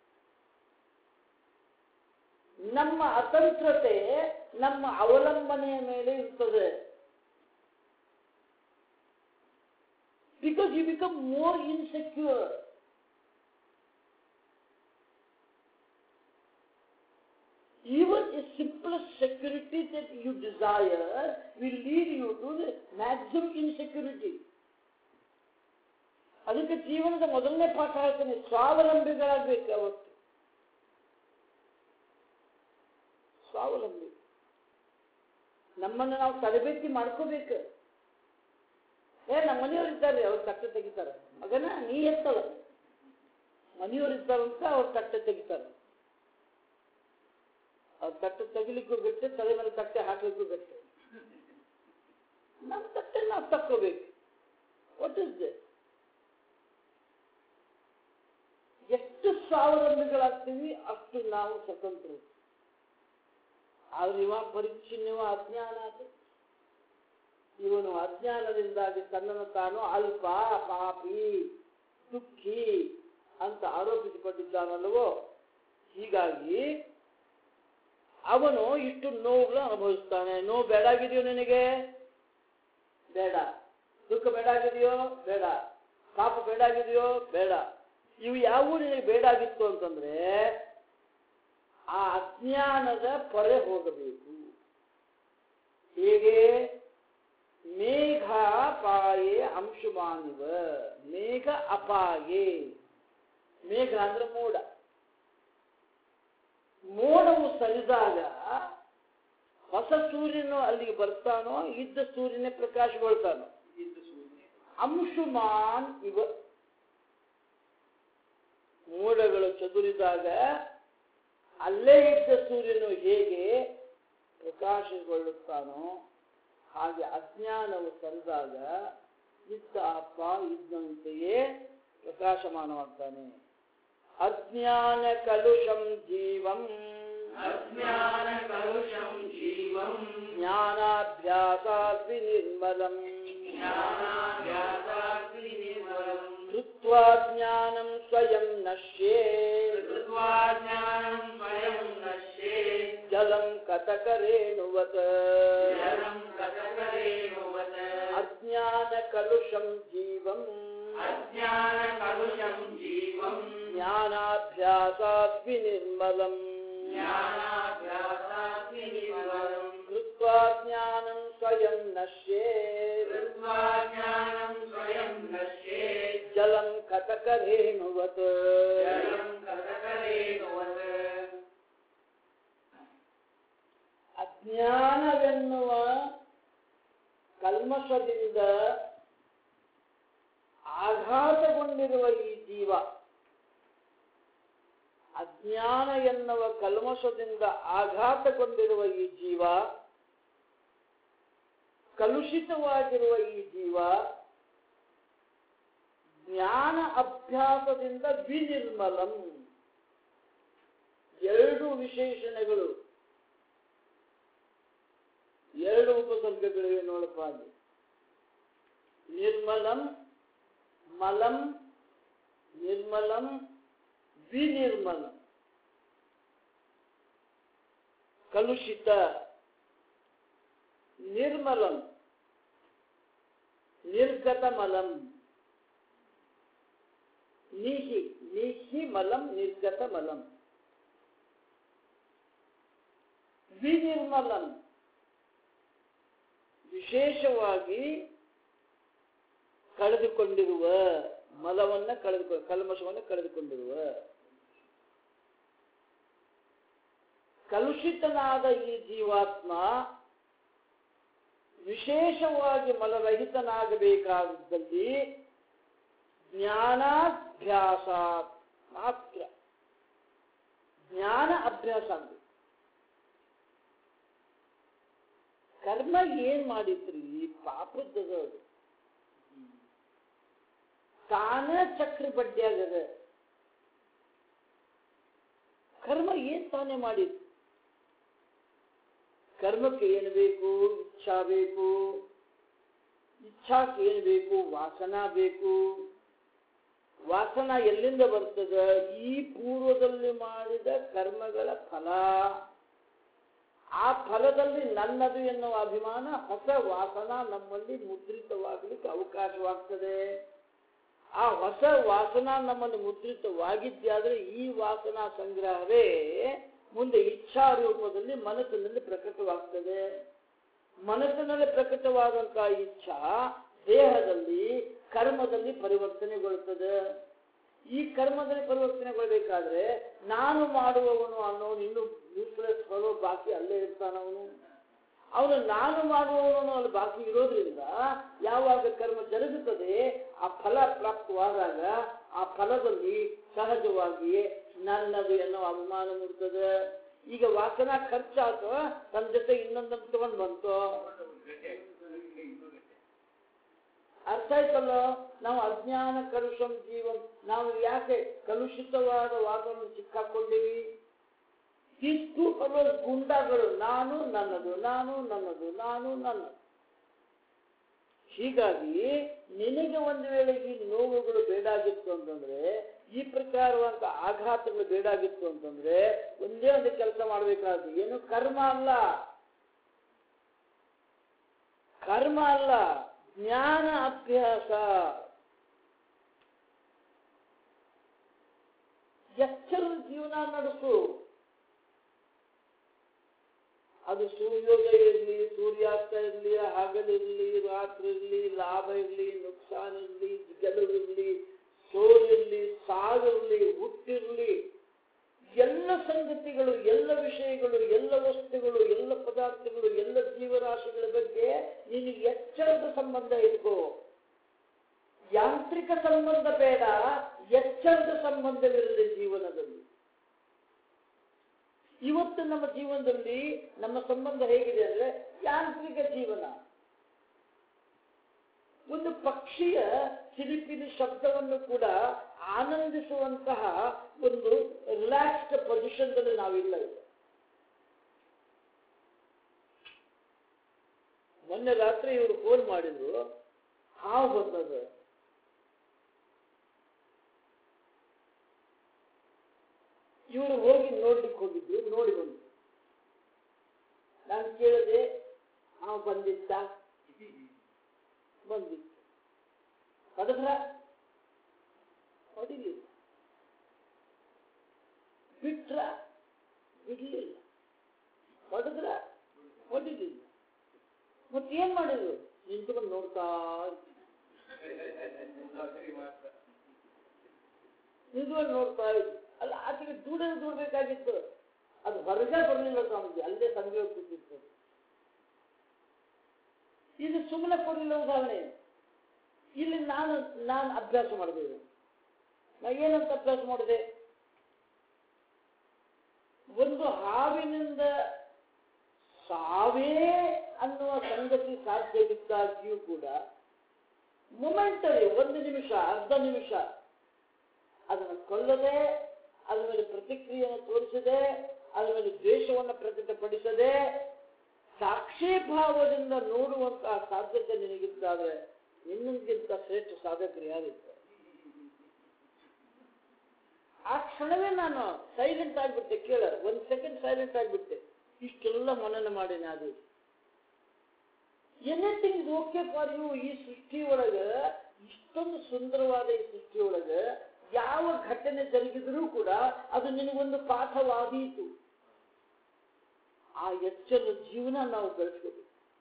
ನಮ್ಮ ಅತಂತ್ರತೆ ನಮ್ಮ ಅವಲಂಬನೆಯ ಮೇಲೆ ಇರ್ತದೆ because you become more insecure. Even a simplest security that you desire will lead you to the maximum insecurity. ಅದಕ್ಕೆ ಜೀವನದ ಮೊದಲನೇ ಪಾಠ ಹೇಳ್ತೇನೆ ಸ್ವಾವಲಂಬಿಗಳಾಗಬೇಕು ಅವತ್ತು ಸ್ವಾವಲಂಬಿ ನಮ್ಮನ್ನು ನಾವು ತರಬೇತಿ ಮಾಡ್ಕೋಬೇಕು ಏ ನಮ್ಮ ಮನೆಯವ್ರು ಇದ್ದಾರೆ ಅವ್ರು ತಟ್ಟೆ ತೆಗಿತಾರೆ ಮಗನ ನೀ ಎತ್ತಲ್ಲ ಮನೆಯವ್ರು ಇದ್ದಾರಂತ ಅವ್ರು ತಟ್ಟೆ ತೆಗಿತಾರೆ ಅವ್ರ ತಟ್ಟೆ ತೆಗಿಲಿಕ್ಕೂ ಗಟ್ಟೆ ತಲೆ ಮೇಲೆ ತಟ್ಟೆ ಹಾಕ್ಲಿಕ್ಕೂ ಗಟ್ಟೆ ನಮ್ಮ ತಟ್ಟೆ ನಾವು ತಕ್ಕೋಬೇಕು ವಾಟ್ ಇಸ್ ದೇ ಎಷ್ಟು ಸ್ವಾವಲಂಬಿಗಳಾಗ್ತೀವಿ ಅಷ್ಟು ನಾವು ಸ್ವತಂತ್ರ ಆದ್ರೆ ಇವ ಪರಿಚ್ಛಿನ್ನವ ಅಜ್ಞಾನ ಆತ ಇವನು ಅಜ್ಞಾನದಿಂದಾಗಿ ತನ್ನನ್ನು ತಾನು ಅಲ್ಪ ಪಾಪಿ ದುಃಖಿ ಅಂತ ಆರೋಪಿಸಿಕೊಂಡಿದ್ದಾನಲ್ವೋ ಹೀಗಾಗಿ ಅವನು ಇಷ್ಟು ನೋವುಗಳು ಅನುಭವಿಸ್ತಾನೆ ನೋವು ಬೇಡಾಗಿದೆಯೋ ನಿನಗೆ ಬೇಡ ದುಃಖ ಬೇಡಾಗಿದೆಯೋ ಬೇಡ ಪಾಪ ಬೇಡಾಗಿದೆಯೋ ಬೇಡ ಇವು ಯಾವೂ ನಿನಗೆ ಬೇಡಾಗಿತ್ತು ಅಂತಂದ್ರೆ ಆ ಅಜ್ಞಾನದ ಪೊರೆ ಹೋಗಬೇಕು ಹೇಗೆ ಮೇಘ ಪಾಯೆ ಅಂಶುಮಾನಿವ ಮೇಘ ಅಪಾಯೆ ಮೇಘ ಅಂದ್ರೆ ಮೋಡ ಮೋಡವು ಸರಿದಾಗ ಹೊಸ ಸೂರ್ಯನು ಅಲ್ಲಿಗೆ ಬರ್ತಾನೋ ಇದ್ದ ಸೂರ್ಯನೇ ಪ್ರಕಾಶಗೊಳ್ತಾನೋ ಅಂಶುಮಾನ್ ಇವ ಮೋಡಗಳು ಚದುರಿದಾಗ ಅಲ್ಲೇ ಇದ್ದ ಸೂರ್ಯನು ಹೇಗೆ ಪ್ರಕಾಶಗೊಳ್ಳುತ್ತಾನೋ ಹಾಗೆ ಅಜ್ಞಾನವು ಸರಿದಾಗ ಇದ್ದ ಅಪ್ಪ ಇದ್ದಂತೆಯೇ ಪ್ರಕಾಶಮಾನವಾಗ್ತಾನೆ ಅಜ್ಞಾನ ಕಲುಷಂ ಜೀವಂ अज्ञानकलुषं जीवम् ಜ್ಞಾನಾಭ್ಯಾಸಾತ್ ನಿರ್ಮಲಂ ज्ञानाभ्यासाग्निर्मलम् ಕೃತ್ವಾ ಜ್ಞಾನಂ ಸ್ವಯಂ ನಶ್ಯೇ कृत्वा ज्ञानं स्वयं नश्ये ಜಲಂ ಕತಕರೇಣುವತ जलं कटकरेणुवत् ಅಜ್ಞಾನ ಕಲುಷಂ ಜೀವಂ अज्ञानकलुषं जीवम् ಜ್ಞಾನಾಭ್ಯಾಸಾತ್ ನಿರ್ಮಲಂ ज्ञानाभ्यासाग्निर्मलम् ಕೃತ್ವಾ ಜ್ಞಾನಂ ಸ್ವಯಂ ನಶ್ಯೇ कृत्वा ज्ञानं स्वयं नश्ये ಜಲಂ ಕತಕರೇಣುವತ್ जलं कटकरेणुवत् ಅಜ್ಞಾನವೆನ್ನುವ ಕಲ್ಮಶದಿಂದ ಆಘಾತಗೊಂಡಿರುವ ಈ ಜೀವ ಅಜ್ಞಾನ ಎನ್ನುವ ಕಲ್ಮಶದಿಂದ ಆಘಾತಗೊಂಡಿರುವ ಈ ಜೀವ ಕಲುಷಿತವಾಗಿರುವ ಈ ಜೀವ ಜ್ಞಾನ ಅಭ್ಯಾಸದಿಂದ ವಿನಿರ್ಮಲಂ ಎರಡು ವಿಶೇಷಣಗಳು ಎರಡು ಉಪಸರ್ಗಗಳಿವೆ ನೋಡಪ್ಪ ಅಲ್ಲಿ ನಿರ್ಮಲಂ ಮಲಂ ನಿರ್ಮಲಂ ವಿನಿರ್ಮಲಂ ಕಲುಷಿತ ನಿರ್ಮಲಂ ನಿರ್ಗತ ಮಲಂ ನೀಹಿ ನೀಹಿ ಮಲಂ ನಿರ್ಗತ ಮಲಂ ವಿನಿರ್ಮಲಂ ವಿಶೇಷವಾಗಿ ಕಳೆದುಕೊಂಡಿರುವ ಮಲವನ್ನ ಕಳೆದುಕೊ ಕಲ್ಮಶವನ್ನು ಕಳೆದುಕೊಂಡಿರುವ ಕಲುಷಿತನಾದ ಈ ಜೀವಾತ್ಮ ವಿಶೇಷವಾಗಿ ಮಲರಹಿತನಾಗಬೇಕಾದಲ್ಲಿ ಜ್ಞಾನಾಭ್ಯಾಸ ಮಾತ್ರ ಜ್ಞಾನ ಅಭ್ಯಾಸ ಅಂದ್ರೆ ಕರ್ಮ ಏನ್ ಮಾಡಿದ್ರಿ ಪಾಪದ್ದದ ಅದು ತಾನ ಚಕ್ರ ಬಡ್ಡಿಯಾಗದ ಕರ್ಮ ಏನ್ ತಾನೇ ಮಾಡಿದ್ದು ಕರ್ಮಕ್ಕೆ ಏನು ಬೇಕು ಇಚ್ಛಾ ಬೇಕು ಇಚ್ಛಾಕ್ಕೆ ಏನು ಬೇಕು ವಾಸನ ಬೇಕು ವಾಸನ ಎಲ್ಲಿಂದ ಬರ್ತದ ಈ ಪೂರ್ವದಲ್ಲಿ ಮಾಡಿದ ಕರ್ಮಗಳ ಫಲ ಆ ಫಲದಲ್ಲಿ ನನ್ನದು ಎನ್ನುವ ಅಭಿಮಾನ ಹೊಸ ವಾಸನ ನಮ್ಮಲ್ಲಿ ಮುದ್ರಿತವಾಗಲಿಕ್ಕೆ ಅವಕಾಶವಾಗ್ತದೆ ಆ ಹೊಸ ವಾಸನ ನಮ್ಮಲ್ಲಿ ಮುದ್ರಿತವಾಗಿದ್ದಾದ್ರೆ ಈ ವಾಸನಾ ಸಂಗ್ರಹವೇ ಮುಂದೆ ಇಚ್ಛಾ ರೂಪದಲ್ಲಿ ಮನಸ್ಸಿನಲ್ಲಿ ಪ್ರಕಟವಾಗ್ತದೆ ಮನಸ್ಸಿನಲ್ಲಿ ಪ್ರಕಟವಾದಂತಹ ಇಚ್ಛಾ ದೇಹದಲ್ಲಿ ಕರ್ಮದಲ್ಲಿ ಪರಿವರ್ತನೆಗೊಳ್ಳುತ್ತದೆ ಈ ಕರ್ಮದಲ್ಲಿ ಪರಿವರ್ತನೆಗೊಳ್ಬೇಕಾದ್ರೆ ನಾನು ಮಾಡುವವನು ಅನ್ನೋನು ಇನ್ನು ಯೂಸ್ಲೆಸ್ ಫಲೋ ಬಾಕಿ ಅಲ್ಲೇ ಇರ್ತಾನವನು ಅವನು ನಾನು ಮಾಡುವವನು ಅಲ್ಲಿ ಬಾಕಿ ಇರೋದ್ರಿಂದ ಯಾವಾಗ ಕರ್ಮ ಜರುಗುತ್ತದೆ ಆ ಫಲ ಪ್ರಾಪ್ತವಾದಾಗ ಆ ಫಲದಲ್ಲಿ ಸಹಜವಾಗಿಯೇ ನನ್ನದು ಎನ್ನೋ ಅಭಿಮಾನ ಮೂಡ್ತದೆ ಈಗ ವಾಸನ ಖರ್ಚಾತ ತನ್ನ ಜೊತೆ ಇನ್ನೊಂದನ್ನು ತಗೊಂಡ್ ಬಂತು ಅರ್ಥ ಆಯ್ತಲ್ಲ ನಾವು ಅಜ್ಞಾನ ಕಲುಷಂ ಜೀವನ್ ನಾವು ಯಾಕೆ ಕಲುಷಿತವಾದ ವಾದವನ್ನು ಸಿಕ್ಕಾಕೊಂಡಿವಿ ಇಷ್ಟು ಬರುವ ಗುಂಡಗಳು ನಾನು ನನ್ನದು ನಾನು ನನ್ನದು ನಾನು ನನ್ನದು ಹೀಗಾಗಿ ನಿನಗೆ ಒಂದು ವೇಳೆ ಈ ನೋವುಗಳು ಬೇಡಾಗಿತ್ತು ಅಂತಂದ್ರೆ ಈ ಪ್ರಕಾರವಾದ ಆಘಾತಗಳು ಬೇಡಾಗಿತ್ತು ಅಂತಂದ್ರೆ ಒಂದೇ ಒಂದು ಕೆಲಸ ಮಾಡಬೇಕಾದ್ರು ಏನು ಕರ್ಮ ಅಲ್ಲ ಕರ್ಮ ಅಲ್ಲ ಜ್ಞಾನ ಅಭ್ಯಾಸ ಎಚ್ಚರದ ಜೀವನ ನಡೆಸು ಅದು ಸೂರ್ಯೋದಯ ಇರಲಿ ಸೂರ್ಯಾಸ್ತ ಇರಲಿ ಹಗಲಿರಲಿ ರಾತ್ರಿ ಇರಲಿ ಲಾಭ ಇರಲಿ ನುಕ್ಸಾನ್ ಇರಲಿ ಗೆಲುವಿರಲಿ ಸೋಲಿರಲಿ ಸಾವಿರಲಿ ಹುಟ್ಟಿರಲಿ ಎಲ್ಲ ಸಂಗತಿಗಳು ಎಲ್ಲ ವಿಷಯಗಳು ಎಲ್ಲ ವಸ್ತುಗಳು ಎಲ್ಲ ಪದಾರ್ಥಗಳು ಎಲ್ಲ ಜೀವರಾಶಿಗಳ ಬಗ್ಗೆ ನೀನು ಎಚ್ಚರದ ಸಂಬಂಧ ಇಟ್ಕೋ ಯಾಂತ್ರಿಕ ಸಂಬಂಧ ಬೇಡ ಎಚ್ಚರದ ಸಂಬಂಧವಿರಲಿ ಜೀವನದಲ್ಲಿ ಇವತ್ತು ನಮ್ಮ ಜೀವನದಲ್ಲಿ ನಮ್ಮ ಸಂಬಂಧ ಹೇಗಿದೆ ಅಂದ್ರೆ ಯಾಂತ್ರಿಕ ಜೀವನ ಒಂದು ಪಕ್ಷಿಯ ಚಿಲಿಪಿಲಿ ಶಬ್ದವನ್ನು ಕೂಡ ಆನಂದಿಸುವಂತಹ ಒಂದು ರಿಲ್ಯಾಕ್ಸ್ಡ್ ಪೊಸಿಷನ್ದಲ್ಲಿ ನಾವಿಲ್ಲ ಈಗ ಮೊನ್ನೆ ರಾತ್ರಿ ಇವರು ಫೋನ್ ಮಾಡಿದ್ರು ಹಾವು ಬಂದದ ಇವರು ಹೋಗಿ ನೋಡ್ಲಿಕ್ಕೆ ಹೋಗಿದ್ರು ನೋಡಿ ಬಂದ್ರು ನಾನು ಕೇಳಿದೆ ಹಾವು ಬಂದಿತ್ತ ಬಂದಿತ್ತು ಕದದ್ರ ಹೊಡಿಲಿಲ್ಲ ಬಿಟ್ರ ಬಿಡ್ಲಿಲ್ಲ ಹೊಡೆದ್ರ ಹೊಡಿಲಿಲ್ಲ ಮತ್ತೇನ್ ಮಾಡಿದ್ರು ನಿಂತ್ಕೊಂಡು ನೋಡ್ತಾ ನಿಂತ್ಕೊಂಡು ನೋಡ್ತಾ ಇದ್ರು ಅಲ್ಲ ಆಕೆಗೆ ದೂಡ ದೂಡಬೇಕಾಗಿತ್ತು ಅದು ಹೊರಗೆ ಬರಲಿಲ್ಲ ಸ್ವಾಮೀಜಿ ಅಲ್ಲೇ ಸಂಜೆ ಕೂತಿತ್ತು ಇದು ಸುಮ್ಮನೆ ಕೊಡಲಿಲ್ಲ ಉದಾಹರಣೆ ಇಲ್ಲಿ ನಾನು ನಾನು ಅಭ್ಯಾಸ ಮಾಡಬೇಕು ನಾ ಏನಂತ ಅಭ್ಯಾಸ ಮಾಡಿದೆ ಒಂದು ಹಾವಿನಿಂದ ಸಾವೇ ಅನ್ನುವ ಸಂಗತಿ ಸಾಧ್ಯವಿದ್ದಾಗಿಯೂ ಕೂಡ ಮೊಮೆಂಟರಿ ಒಂದು ನಿಮಿಷ ಅರ್ಧ ನಿಮಿಷ ಅದನ್ನು ಕೊಲ್ಲದೆ ಅದ್ರ ಮೇಲೆ ಪ್ರತಿಕ್ರಿಯೆಯನ್ನು ತೋರಿಸದೆ ಅದ್ರ ಮೇಲೆ ದ್ವೇಷವನ್ನು ಪ್ರಕಟಪಡಿಸದೆ ಸಾಕ್ಷೀಭಾವದಿಂದ ನೋಡುವಂತಹ ಸಾಧ್ಯತೆ ನಿನಗಿದ್ದಾದ್ರೆ ನಿನ್ನಗಿಂತ ಶ್ರೇಷ್ಠ ಸಾಧಕರು ಯಾರಿದ್ದಾರೆ ಆ ಕ್ಷಣವೇ ನಾನು ಸೈಲೆಂಟ್ ಆಗ್ಬಿಟ್ಟೆ ಕೇಳ ಒಂದ್ ಸೆಕೆಂಡ್ ಸೈಲೆಂಟ್ ಆಗ್ಬಿಟ್ಟೆ ಇಷ್ಟೆಲ್ಲ ಮನನ ಮಾಡಿನ ಅದು anything is okay for you ಈ ಸೃಷ್ಟಿಯೊಳಗ ಇಷ್ಟೊಂದು ಸುಂದರವಾದ ಈ ಸೃಷ್ಟಿಯೊಳಗ ಯಾವ ಘಟನೆ ಜರುಗಿದರೂ ಕೂಡ ಅದು ನಿನಗೊಂದು ಪಾಠವಾದೀತು ಆ ಎಚ್ಚರದ ಜೀವನ ನಾವು ಬೆಳೆಸ್ಕೋಬೇಕು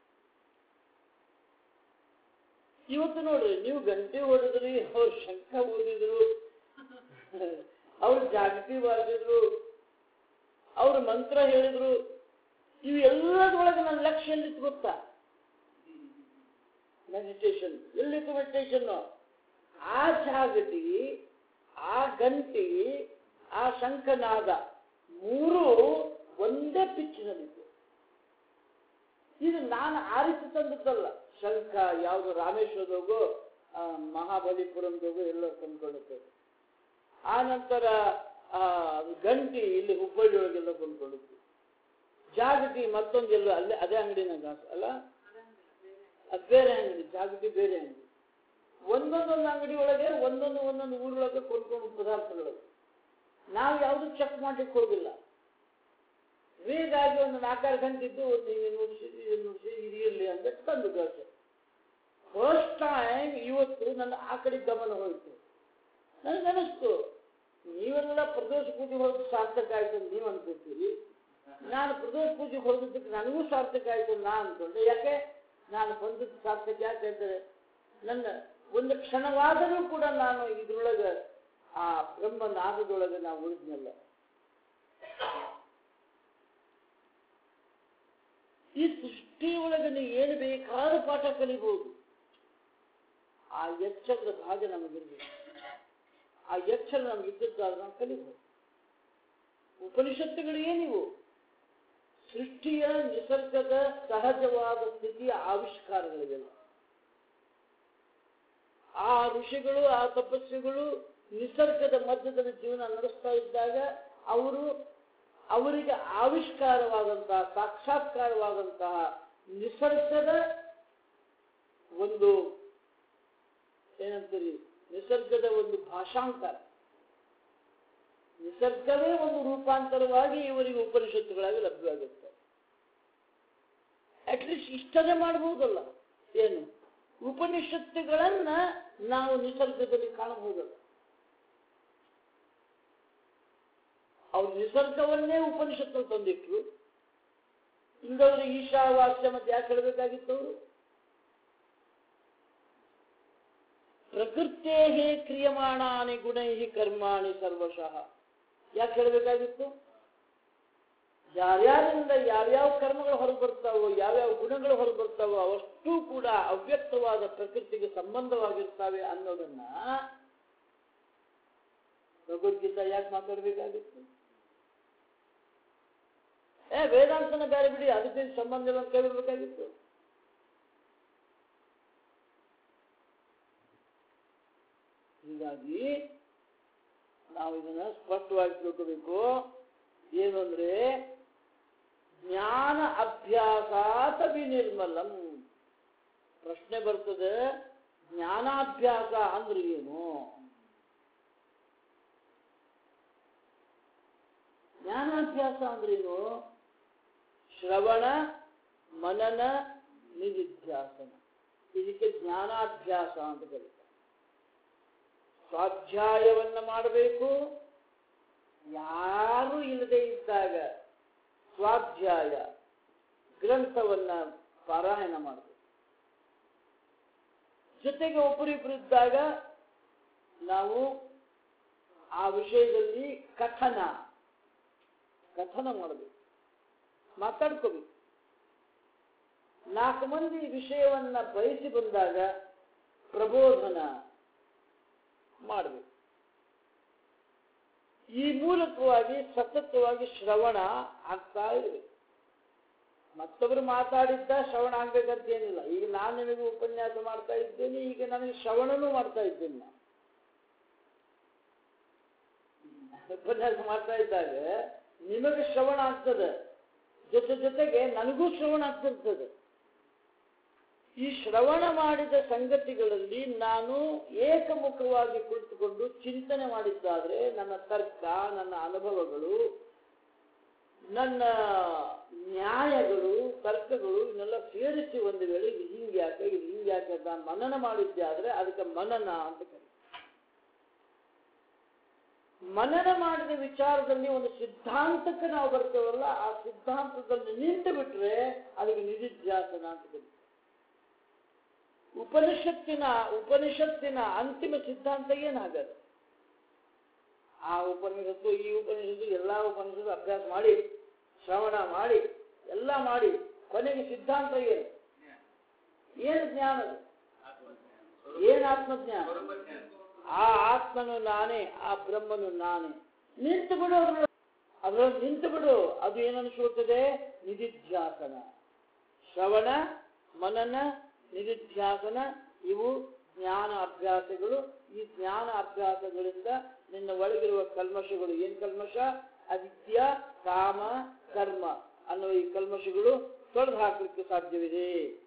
ಇವತ್ತು ನೋಡ್ರಿ ನೀವು ಗಂಟೆ ಹೊಡೆದ್ರಿ ಅವ್ರು ಶಂಖ ಓದಿದ್ರು ಅವ್ರು ಜಾಗೃತಿ ಬಾರಿಸಿದ್ರು ಅವ್ರ ಮಂತ್ರ ಹೇಳಿದ್ರು ಇವು ಎಲ್ಲದರೊಳಗೆ ನನ್ನ ಲಕ್ಷ್ಯ ಎಲ್ಲಿತ್ತು ಗೊತ್ತಾ ಮೆಡಿಟೇಷನ್ ಎಲ್ಲಿತ್ತು ಮೆಡಿಟೇಷನ್ ಆ ಜಾಗಟಿ ಆ ಗಂಟಿ ಆ ಶಂಖನಾದ ಮೂರು ಒಂದೇ ಪಿಚ್ಚಿನಲ್ಲಿತ್ತು ಇದು ನಾನು ಆರಿಸಿ ತಂದದ್ದಲ್ಲ ಶಂಖ ಯಾವುದು ರಾಮೇಶ್ವರದೋಗೋ ಆ, ಮಹಾಬಲಿಪುರಂದೋಗೋ ಎಲ್ಲ ತಂದ್ಕೊಳ್ಳುತ್ತೆ ಆ ನಂತರ ಆ, ಗಂಟಿ ಇಲ್ಲಿ ಹುಬ್ಬಳ್ಳಿ ಒಳಗೆಲ್ಲ ಕೊಂಡ್ಕೊಳ್ಳುತ್ತೆ ಜಾಗಟಿ ಮತ್ತೊಂದು ಎಲ್ಲೋ ಅಲ್ಲೇ ಅದೇ ಅಂಗಡಿನ ಅಲ್ಲ ಅದು ಬೇರೆ ಅಂಗಡಿ ಜಾಗಟಿ ಬೇರೆ ಅಂಗಡಿ ಒಂದೊಂದೊಂದು ಅಂಗಡಿ ಒಳಗೆ ಒಂದೊಂದು ಒಂದೊಂದು ಊರೊಳಗೆ ಕೊಂಡ್ಕೊಂಡು ಪದಾರ್ಥಗಳು ನಾವು ಯಾವುದು ಚೆಕ್ ಮಾಡ್ಲಿಕ್ಕೆ ಹೋಗಿಲ್ಲ ವೇಗಾಗಿ ಒಂದು ನಾಲ್ಕಾರು ಗಂಟೆ ಇದ್ದು ಒಂದು ಹಿಂಗೆ ನುಡಿಸಿ ಇದು ನುಡಿಸಿ ಇದು ಇರಲಿ ಅಂತ ತಂದು ಕಳಿಸು ಫಸ್ಟ್ ಟೈಮ್ ಇವತ್ತು ನನ್ನ ಆ ಕಡೆ ಗಮನ ಹೋಯಿತು ನನಗನಿಸ್ತು ನೀವೆಲ್ಲ ಪ್ರದೋಷ ಪೂಜೆ ಹೊರದು ಸಾರ್ಥಕ ಆಯ್ತು ಅಂತ ನೀವು ಅನ್ಕೊತೀರಿ ನಾನು ಪ್ರದೋಷ ಪೂಜೆ ಹೊರದಿದ್ದಕ್ಕೆ ನನಗೂ ಸಾರ್ಥಕ ಆಯ್ತು ಅಂತ ನಾ ಅನ್ಕೊಂಡೆ ಯಾಕೆ ನಾನು ಬಂದದ್ದು ಸಾರ್ಥಕ ಯಾಕಂದ್ರೆ ನನ್ನ ಒಂದು ಕ್ಷಣವಾದರೂ ಕೂಡ ನಾನು ಇದ್ರೊಳಗೆ ಆ ಬ್ರಹ್ಮ ನಾದದೊಳಗೆ ನಾವು ಉಳಿದ್ನಲ್ಲ ಈ ಸೃಷ್ಟಿಯೊಳಗೆ ನೀವು ಏನು ಬೇಕಾದ ಪಾಠ ಕಲಿಬಹುದು ಆ ಎಚ್ಚರದ ಭಾಗ ನಮಗಿರ್ಬೇಕು ಆ ಎಚ್ಚರ ನಮಗಿದ್ದದ್ದಾದ್ರೆ ನಾವು ಕಲಿಬಹುದು ಉಪನಿಷತ್ತುಗಳು ಏನಿವು ಸೃಷ್ಟಿಯ ನಿಸರ್ಗದ ಸಹಜವಾದ ಸ್ಥಿತಿಯ ಆವಿಷ್ಕಾರಗಳಿವೆಲ್ಲ ಆ ಋಷಿಗಳು ಆ ತಪಸ್ವಿಗಳು ನಿಸರ್ಗದ ಮಧ್ಯದಲ್ಲಿ ಜೀವನ ನಡೆಸ್ತಾ ಇದ್ದಾಗ ಅವರು ಅವರಿಗೆ ಆವಿಷ್ಕಾರವಾದಂತಹ ಸಾಕ್ಷಾತ್ಕಾರವಾದಂತಹ ನಿಸರ್ಗದ ಒಂದು ಏನಂತೀರಿ ನಿಸರ್ಗದ ಒಂದು ಭಾಷಾಂತರ ನಿಸರ್ಗವೇ ಒಂದು ರೂಪಾಂತರವಾಗಿ ಇವರಿಗೆ ಉಪನಿಷತ್ತುಗಳಾಗಿ ಲಭ್ಯವಾಗುತ್ತೆ ಅಟ್ಲೀಸ್ಟ್ ಇಷ್ಟನೇ ಮಾಡಬಹುದಲ್ಲ ಏನು ಉಪನಿಷತ್ತುಗಳನ್ನ ನಾವು ನಿಸರ್ಗದಲ್ಲಿ ಕಾಣಬಹುದಲ್ಲ ಅವ್ರು ನಿಸರ್ಗವನ್ನೇ ಉಪನಿಷತ್ತಲ್ಲಿ ತಂದಿಟ್ರು ಇಂದವರು ಈಶಾವಾಸ್ಯ ಮತ್ತೆ ಯಾಕೆ ಹೇಳಬೇಕಾಗಿತ್ತು ಅವರು ಪ್ರಕೃತೇ ಕ್ರಿಯಮಾಣಾನಿ ಗುಣೈ ಕರ್ಮಾಣಿ ಸರ್ವಶಃ ಯಾಕೆ ಹೇಳಬೇಕಾಗಿತ್ತು ಯಾರ್ಯಾರಿಂದ ಯಾವ್ಯಾವ ಕರ್ಮಗಳು ಹೊರಗೆ ಬರ್ತಾವೋ ಯಾವ್ಯಾವ ಗುಣಗಳು ಹೊರಗೆ ಬರ್ತಾವೋ ಅವಷ್ಟೂ ಕೂಡ ಅವ್ಯಕ್ತವಾದ ಪ್ರಕೃತಿಗೆ ಸಂಬಂಧವಾಗಿರ್ತಾವೆ ಅನ್ನೋದನ್ನ ಭಗವದ್ಗೀತಾ ಯಾಕೆ ಮಾತಾಡಬೇಕಾಗಿತ್ತು ಏ ವೇದಾಂತನ ಬೇರೆ ಬಿಡಿ ಅದಕ್ಕೆ ಸಂಬಂಧ ಇಲ್ಲ ಅಂತ ಕೇಳಬೇಕಾಗಿತ್ತು ಹೀಗಾಗಿ ನಾವು ಇದನ್ನ ಸ್ಪಷ್ಟವಾಗಿ ತಿಳ್ಕೋಬೇಕು ಏನು ಅಂದ್ರೆ ಜ್ಞಾನ ಅಭ್ಯಾಸಾತ ವಿನಿರ್ಮಲಂ ಪ್ರಶ್ನೆ ಬರ್ತದೆ ಜ್ಞಾನಾಭ್ಯಾಸ ಅಂದ್ರೆ ಏನು ಜ್ಞಾನಾಭ್ಯಾಸ ಅಂದ್ರೇನು ಶ್ರವಣ ಮನನ ನಿಧಿಧ್ಯಾಸನ ಇದಕ್ಕೆ ಜ್ಞಾನಾಭ್ಯಾಸ ಅಂತ ಕರೀತಾರೆ ಸ್ವಾಧ್ಯಾಯವನ್ನ ಮಾಡಬೇಕು ಯಾರು ಇಲ್ಲದೆ ಇದ್ದಾಗ ಸ್ವಾಧ್ಯಾಯ ಗ್ರಂಥವನ್ನ ಪಾರಾಯಣ ಮಾಡಬೇಕು ಜೊತೆಗೆ ಒಬ್ಬರಿಬ್ಬರು ಇದ್ದಾಗ ನಾವು ಆ ವಿಷಯದಲ್ಲಿ ಕಥನ ಕಥನ ಮಾಡಬೇಕು ಮಾತಾಡ್ಕೋಬೇಕು ನಾಲ್ಕು ಮಂದಿ ವಿಷಯವನ್ನ ಬಯಸಿ ಬಂದಾಗ ಪ್ರಬೋಧನ ಮಾಡಬೇಕು ಈ ಮೂಲಕವಾಗಿ ಸತತವಾಗಿ ಶ್ರವಣ ಆಗ್ತಾ ಇರಬೇಕು ಮತ್ತೊಬ್ರು ಮಾತಾಡಿದ್ದ ಶ್ರವಣ ಆಗ್ಬೇಕಂತ ಏನಿಲ್ಲ ಈಗ ನಾನು ನಿಮಗೆ ಉಪನ್ಯಾಸ ಮಾಡ್ತಾ ಇದ್ದೇನೆ ಈಗ ನನಗೆ ಶ್ರವಣನೂ ಮಾಡ್ತಾ ಇದ್ದೇನೆ ನಾನು ಉಪನ್ಯಾಸ ಮಾಡ್ತಾ ಇದ್ದಾಗ ನಿಮಗೆ ಶ್ರವಣ ಆಗ್ತದೆ ಜೊತೆ ಜೊತೆಗೆ ನನಗೂ ಶ್ರವಣ ಆಗ್ತಿರ್ತದೆ ಈ ಶ್ರವಣ ಮಾಡಿದ ಸಂಗತಿಗಳಲ್ಲಿ ನಾನು ಏಕಮುಖವಾಗಿ ಕುಳಿತುಕೊಂಡು ಚಿಂತನೆ ಮಾಡಿದ್ದಾದ್ರೆ ನನ್ನ ತರ್ಕ ನನ್ನ ಅನುಭವಗಳು ನನ್ನ ನ್ಯಾಯಗಳು ತರ್ಕಗಳು ಇವನ್ನೆಲ್ಲ ಸೇರಿಸಿ ಒಂದು ವೇಳೆ ಇದು ಹಿಂಗೆ ಯಾಕೆ ಇದು ಹಿಂಗೆ ಯಾಕೆ ಅಂತ ಮನನ ಮಾಡಿದ್ದೆ ಆದ್ರೆ ಅದಕ್ಕೆ ಮನನ ಅಂತ ಕರೀತಾರೆ ಮನನ ಮಾಡಿದ ವಿಚಾರದಲ್ಲಿ ಒಂದು ಸಿದ್ಧಾಂತಕ್ಕೆ ನಾವು ಬರ್ತೇವಲ್ಲ ಆ ಸಿದ್ಧಾಂತದಲ್ಲಿ ನಿಂತು ಬಿಟ್ರೆ ಅದಕ್ಕೆ ನಿಧಿಧ್ಯಾಸನ ಅಂತ ಕರೀತಾರೆ ಉಪನಿಷತ್ತಿನ ಉಪನಿಷತ್ತಿನ ಅಂತಿಮ ಸಿದ್ಧಾಂತ ಏನಾಗದು ಆ ಉಪನಿಷತ್ತು ಈ ಉಪನಿಷತ್ತು ಎಲ್ಲ ಉಪನಿಷತ್ತು ಅಭ್ಯಾಸ ಮಾಡಿ ಶ್ರವಣ ಮಾಡಿ ಎಲ್ಲ ಮಾಡಿ ಕೊನೆಗೆ ಸಿದ್ಧಾಂತ ಏನು ಏನು ಜ್ಞಾನ ಅದು? ಏನು ಆತ್ಮಜ್ಞಾನ ಆ ಆತ್ಮನು ನಾನೇ ಆ ಬ್ರಹ್ಮನು ನಾನೇ ನಿಂತು ಬಿಡು ಅದ್ರೊಳಗೆ ಅದರೊಳಗೆ ನಿಂತು ಬಿಡು ಅದು ಏನನ್ನಿಸುತ್ತದೆ ನಿಧಿಧ್ಯಾಸನ ಶ್ರವಣ ಮನನ ನಿಧಿಧ್ಯಾಸನ ಇವು ಜ್ಞಾನ ಅಭ್ಯಾಸಗಳು ಈ ಜ್ಞಾನ ಅಭ್ಯಾಸಗಳಿಂದ ನಿನ್ನ ಒಳಗಿರುವ ಕಲ್ಮಶಗಳು ಏನ್ ಕಲ್ಮಶ ಅವಿದ್ಯ ಕಾಮ ಕರ್ಮ ಅನ್ನುವ ಈ ಕಲ್ಮಶಗಳು ತೊಡೆದು ಹಾಕಲಿಕ್ಕೆ ಸಾಧ್ಯವಿದೆ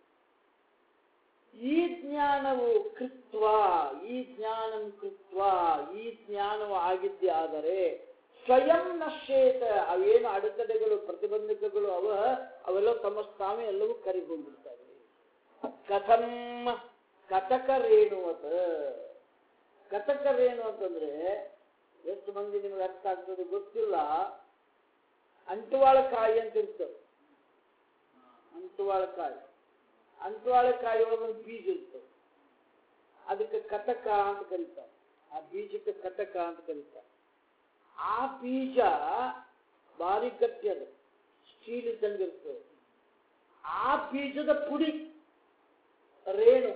ಈ ಜ್ಞಾನವು ಕೃತ್ವ ಈ ಜ್ಞಾನಂ ಕೃತ್ವ ಈ ಜ್ಞಾನವು ಆಗಿದ್ದೇ ಆದರೆ ಸ್ವಯಂ ನಶ್ಯೇತ ಅವೇನು ಅಡೆತಡೆಗಳು ಪ್ರತಿಬಂಧಕಗಳು ಅವ ಅವೆಲ್ಲ ತಮ್ಮ ತಾವೇ ಎಲ್ಲವೂ ಕರಿಗೊಂಡಿರ್ತವೆ ಕಥಂ ಕಟಕ ರೇಣುವತ ಕಟಕ ರೇಣು ಅಂತಂದ್ರೆ ಎಷ್ಟು ಮಂದಿ ನಿಮ್ಗೆ ಅರ್ಥ ಆಗ್ತದೆ ಗೊತ್ತಿಲ್ಲ ಅಂಟುವಾಳಕಾಯಿ ಅಂತ ಇರ್ತದೆ ಅಂಟುವಾಳಕಾಯಿ ಅಂಟುವಾಳಕಾಯಿ ಒಳಗೊಂದು ಬೀಜ ಇರ್ತದೆ ಅದಕ್ಕೆ ಕಟಕ ಅಂತ ಕರೀತಾರೆ ಆ ಬೀಜಕ್ಕೆ ಕಟಕ ಅಂತ ಕರೀತಾರೆ ಆ ಬೀಜ ಭಾರಿ ಗಟ್ಟಿ ಅದು ಸ್ಟೀಲ್ ಇದ್ದಂಗೆ ಇರ್ತದೆ ಆ ಬೀಜದ ಪುಡಿ ರೇಣು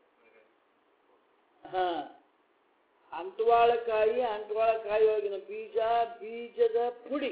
ಹಾ ಅಂಟುವಾಳಕಾಯಿ ಅಂಟುವಾಳಕಾಯಿ ಒಳಗಿನ ಬೀಜ ಬೀಜದ ಪುಡಿ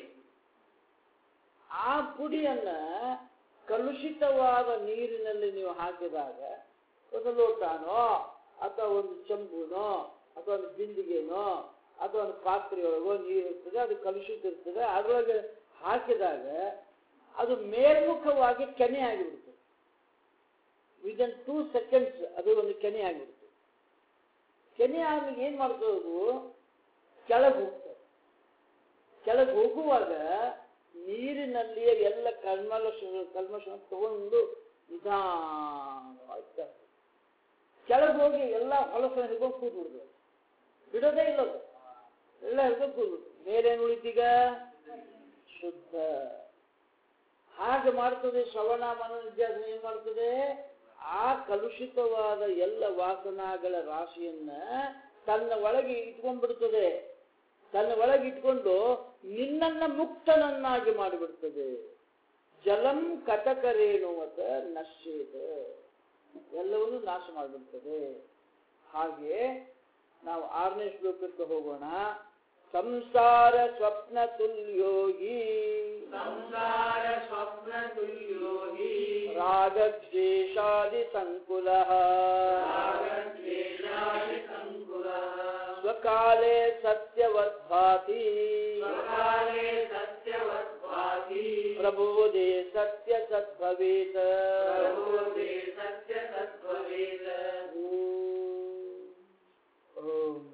ಆ ಪುಡಿಯನ್ನ ಕಲುಷಿತವಾದ ನೀರಿನಲ್ಲಿ ನೀವು ಹಾಕಿದಾಗ ಒಂದು ಲೋಟನೋ ಅಥವಾ ಒಂದು ಚಂಬುನೋ ಅಥವಾ ಒಂದು ಬಿಂದಿಗೆನೋ ಅಥವಾ ಒಂದು ಪಾತ್ರೆಯೊಳಗೋ ನೀರು ಇರ್ತದೆ ಅದು ಕಲುಷಿತ ಇರ್ತದೆ ಅದರೊಳಗೆ ಹಾಕಿದಾಗ ಅದು ಮೇಲ್ಮುಖವಾಗಿ ಕೆನೆ ಆಗಿಬಿಡ್ತದೆ ವಿದಿನ್ ಟೂ ಸೆಕೆಂಡ್ಸ್ ಅದು ಒಂದು ಕೆನೆ ಆಗಿಬಿಡ್ತದೆ ಕೆನೆ ಆದ್ಮೇಲೆ ಏನ್ ಮಾಡ್ತದೆ ಅದು ಕೆಳಗೆ ಹೋಗ್ತದೆ ಕೆಳಗೆ ಹೋಗುವಾಗ ನೀರಿನಲ್ಲಿಯೇ ಎಲ್ಲ ಕಲ್ಮಶ ಕಲ್ಮಶ ತಗೊಂಡು ನಿಧಾನವಾಗಿ ಕೆಳಗೆ ಕೆಳಗೆ ಹೋಗಿ ಎಲ್ಲ ಹೊಲಸ ಹಿಡ್ಕೊಂಡು ಕೂತ್ಬಿಡ್ತದೆ ಬಿಡೋದೇ ಇಲ್ಲ ಅದು ಎಲ್ಲ ಹಿಡ್ಕೊಂಡು ಕೂತ್ಬಿಡ್ತು ಮೇಲೇನು ಉಳಿತೀಗ ಶುದ್ಧ ಹಾಗೆ ಮಾಡ್ತದೆ ಶ್ರವಣ ಮನ ನಿಧ್ಯಾಸನ ಏನ್ ಮಾಡ್ತದೆ ಆ ಕಲುಷಿತವಾದ ಎಲ್ಲ ವಾಸನಾಗಳ ರಾಶಿಯನ್ನ ತನ್ನ ಒಳಗೆ ಇಟ್ಕೊಂಡ್ಬಿಡ್ತದೆ ತನ್ನ ಒಳಗೆ ಇಟ್ಕೊಂಡು ನಿನ್ನನ್ನ ಮುಕ್ತನನ್ನಾಗಿ ಮಾಡಿಬಿಡ್ತದೆ ಜಲಂ ಕಟಕರೇಣುವತ ನಶ್ಯೇತ ಎಲ್ಲವನ್ನೂ ನಾಶ ಮಾಡಿಬಿಡ್ತದೆ ಹಾಗೆ ನಾವು ಆರನೇ ಶ್ಲೋಕಕ್ಕೆ ಹೋಗೋಣ ಸಂಸಾರ ಸ್ವಪ್ನ ತುಲ್ಯೋಗಿ ಸಂಸಾರ ಸ್ವಪ್ನ ತುಲ್ಯೋ ಹಿ ರಾಗದ್ವೇಷಾದಿ ಸಂಕುಲ ರಾಗದ್ವೇಷಾದಿ ಸಂಕುಲಃ ಸ್ವಕಾಲೇ ಸತ್ಯವದ್ಭಾತಿ ಸ್ವಕಾಲೇ ಸತ್ಯವದ್ಭಾತಿ ಪ್ರಬೋಧೆ ಸತ್ಯ ಸದ್ಭವೇತ ಪ್ರಬೋಧೆ ಸತ್ಯ ಸದ್ಭವೇತ ಓಂ